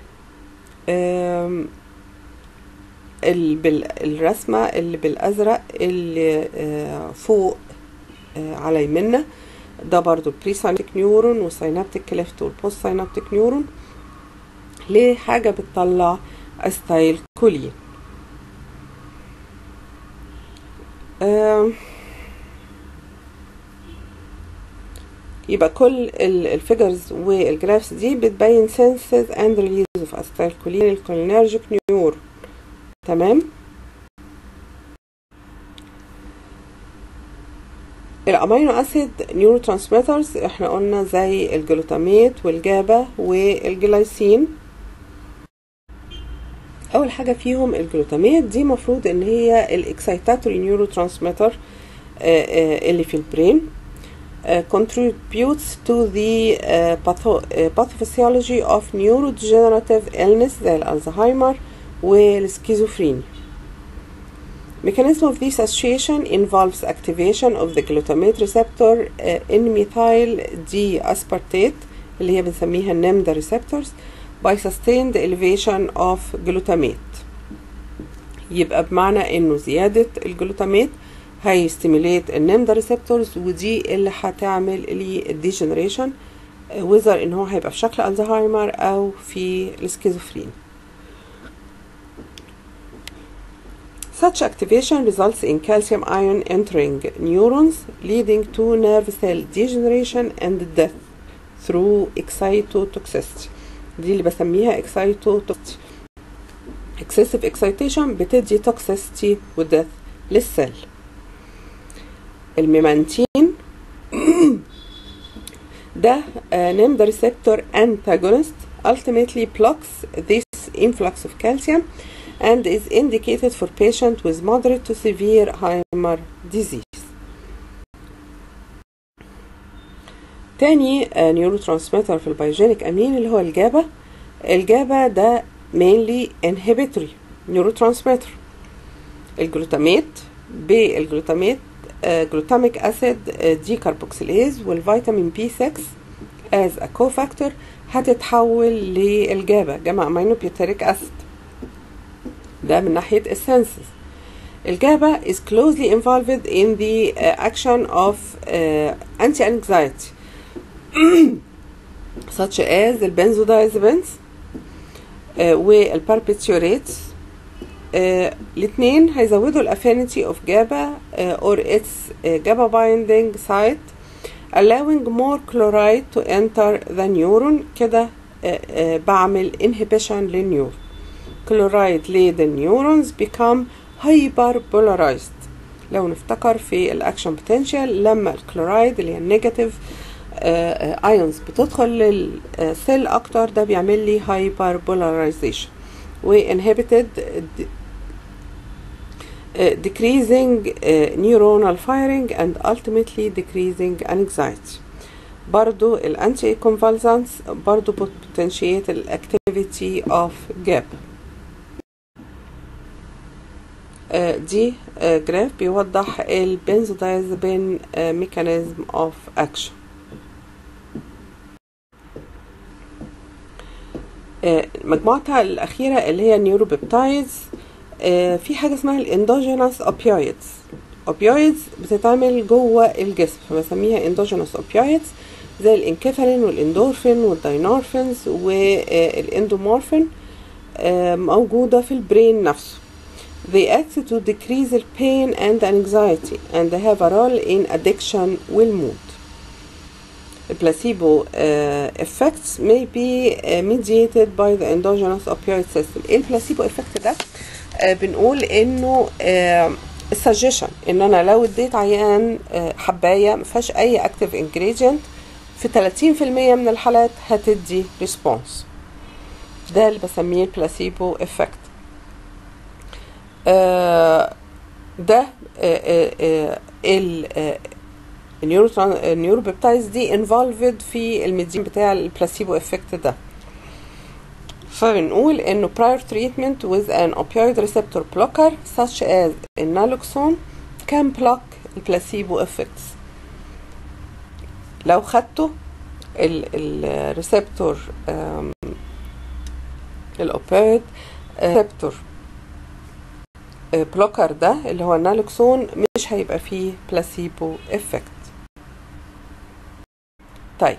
الرسمة اللي بالأزرق اللي فوق على يمنا ده برضو بري ساينابتيك نيورون والساينابتيك كليفت والبوست ساينابتيك نيورون ليه حاجة بتطلع استايل كولين يبقى كل الفيجرز والجرافس دي بتبين سنسز اند ريليز اوف استايلكولين الكولينرجيك نيور تمام الامينو اسيد نيورو ترانسميترز احنا قلنا زي الجلوتاميت والجابا والجلايسين اول حاجه فيهم الجلوتاميت دي مفروض ان هي الاكسيتاتوري نيورو ترانسميتر اللي في البرين contributes to the pathophysiology of neurodegenerative illness زي الالزهايمر والسكيزوفرينيا Mechanism of this association involves activation of the glutamate receptor uh, in methyl D-aspartate اللي هي بنسميها NAMDA receptors by sustained elevation of glutamate يبقى بمعنى انه زيادة الجلوتاميت هيستيميليت النمدا ريسبتورز ودي اللي هتعمل لي الديجنريشن وذر ان هو هيبقى في شكل الزهايمر او في السكيزوفرين Such activation results in calcium ion entering neurons leading to nerve cell degeneration and death through excitotoxicity دي اللي بسميها excitotoxicity excessive excitation بتدي toxicity و death للسيل الميمانتين ده named receptor antagonist ultimately blocks this influx of calcium and is indicated for patients with moderate to severe Alzheimer disease. تاني نيوروترانسميتر في البيوجينيك امين اللي هو الجابا الجابا ده mainly inhibitory neurotransmitter الجلوتاميت بالجلوتاميت جلوتاميك اسيد دي كاربوكسيليز والفيتامين بي 6 as a cofactor هتتحول للجابا جمع امينو بيوتريك اسيد ده من ناحيه السنسز الجابا is closely involved in the uh, action of uh, anti-anxiety such as البنزودايزابينز uh, والباربيتيوريتس uh, الاثنين هيزودوا الافينيتي اوف جابا or its جابا binding site allowing more chloride to enter the neuron كده uh, uh, بعمل inhibition للنيورون chloride lead the neurons become hyperpolarized لو نفتكر في الاكشن بوتنشال لما الكلورايد اللي هي النيجاتيف ايونز بتدخل للسيل اكتر ده بيعمل لي هايبر بولاريزيشن وانهبيتد decreasing uh, neuronal firing and ultimately decreasing anxiety برضو الانتي كونفالسانس برضو potentiate الاكتيفيتي اوف جاب دي جراف بيوضح البنزودايزابين ميكانيزم اوف اكشن مجموعتها الأخيرة اللي هي النيوروبيبتايدز في حاجة اسمها الاندوجينوس اوبيويدز اوبيويدز بتتعمل جوه الجسم فبسميها اندوجينوس اوبيويدز زي الانكفالين والاندورفين والداينورفينز والاندومورفين موجودة في البرين نفسه They act to decrease the pain and anxiety and they have a role in addiction والmood. The placebo uh, effects may be uh, mediated by the endogenous opioid system. ايه البلاسيبو افكت ده؟ uh, بنقول انه السجيشن ان انا لو اديت عيان حبايه ما فيهاش اي اكتيف انجريدينت في 30% من الحالات هتدي ريسبونس ده اللي بسميه البلاسيبو افكت ده ال النيوروبيبتايز دي انفولفد في الميدين بتاع البلاسيبو افكت ده فبنقول انه prior treatment with an opioid receptor blocker such as naloxone can block البلاسيبو effects لو خدته الريسبتور الاوبيويد ريسبتور بلوكر ده اللي هو النالوكسون مش هيبقى فيه بلاسيبو افكت طيب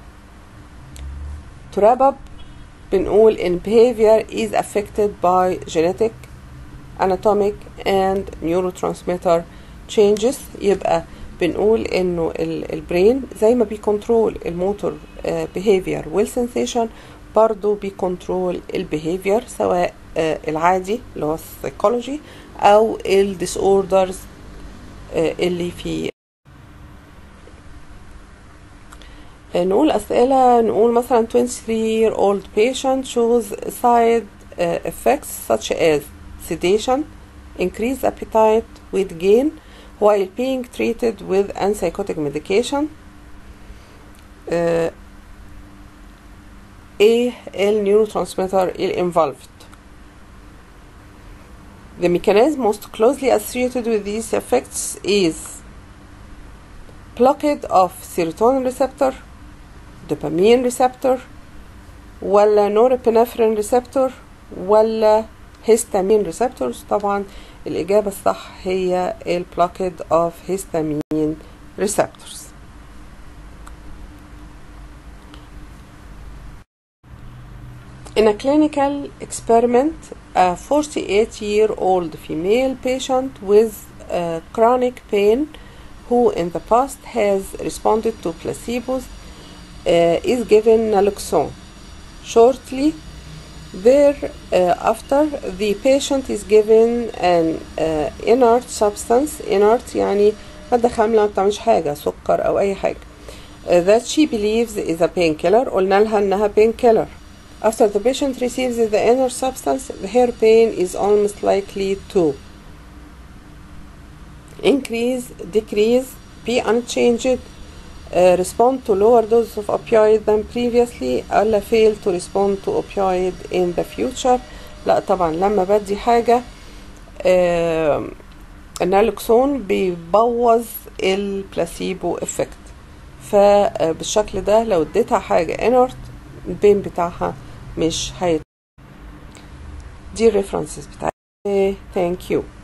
to wrap up بنقول in behavior is affected by genetic anatomic and neurotransmitter changes يبقى بنقول انه البرين زي ما بيكنترول الموتور behavior والسنسيشن برضو بيكنترول البيهيفير سواء العادي اللي هو السيكولوجي او الديس اوردرز اللي في نقول أسئلة نقول مثلا 23 year old patient shows side effects such as sedation, increased appetite, weight gain while being treated with antipsychotic medication. Uh, ايه النيوروترانسميتر الانفولفد The mechanism most closely associated with these effects is blockade of serotonin receptor, dopamine receptor, ولا norepinephrine receptor ولا histamine receptors طبعا الإجابة الصح هي ال blockade of histamine receptors In a clinical experiment, a 48 year old female patient with uh, chronic pain who in the past has responded to placebos uh, is given naloxone. Shortly thereafter, the patient is given an uh, inert substance, inert يعني مادة خاملة ما بتعملش حاجة سكر أو أي حاجة uh, that she believes is a painkiller قلنا لها إنها painkiller After the patient receives the inert substance, her pain is almost likely to increase, decrease, be unchanged, uh, respond to lower doses of opioid than previously ولا fail to respond to opioid in the future لا طبعا لما بدي حاجة آه النالكسون بيبوظ البلاسيبو افكت فبالشكل ده لو اديتها حاجة inert البين بتاعها مش هيت دي الريفرنسز بتاعتي ثانك يو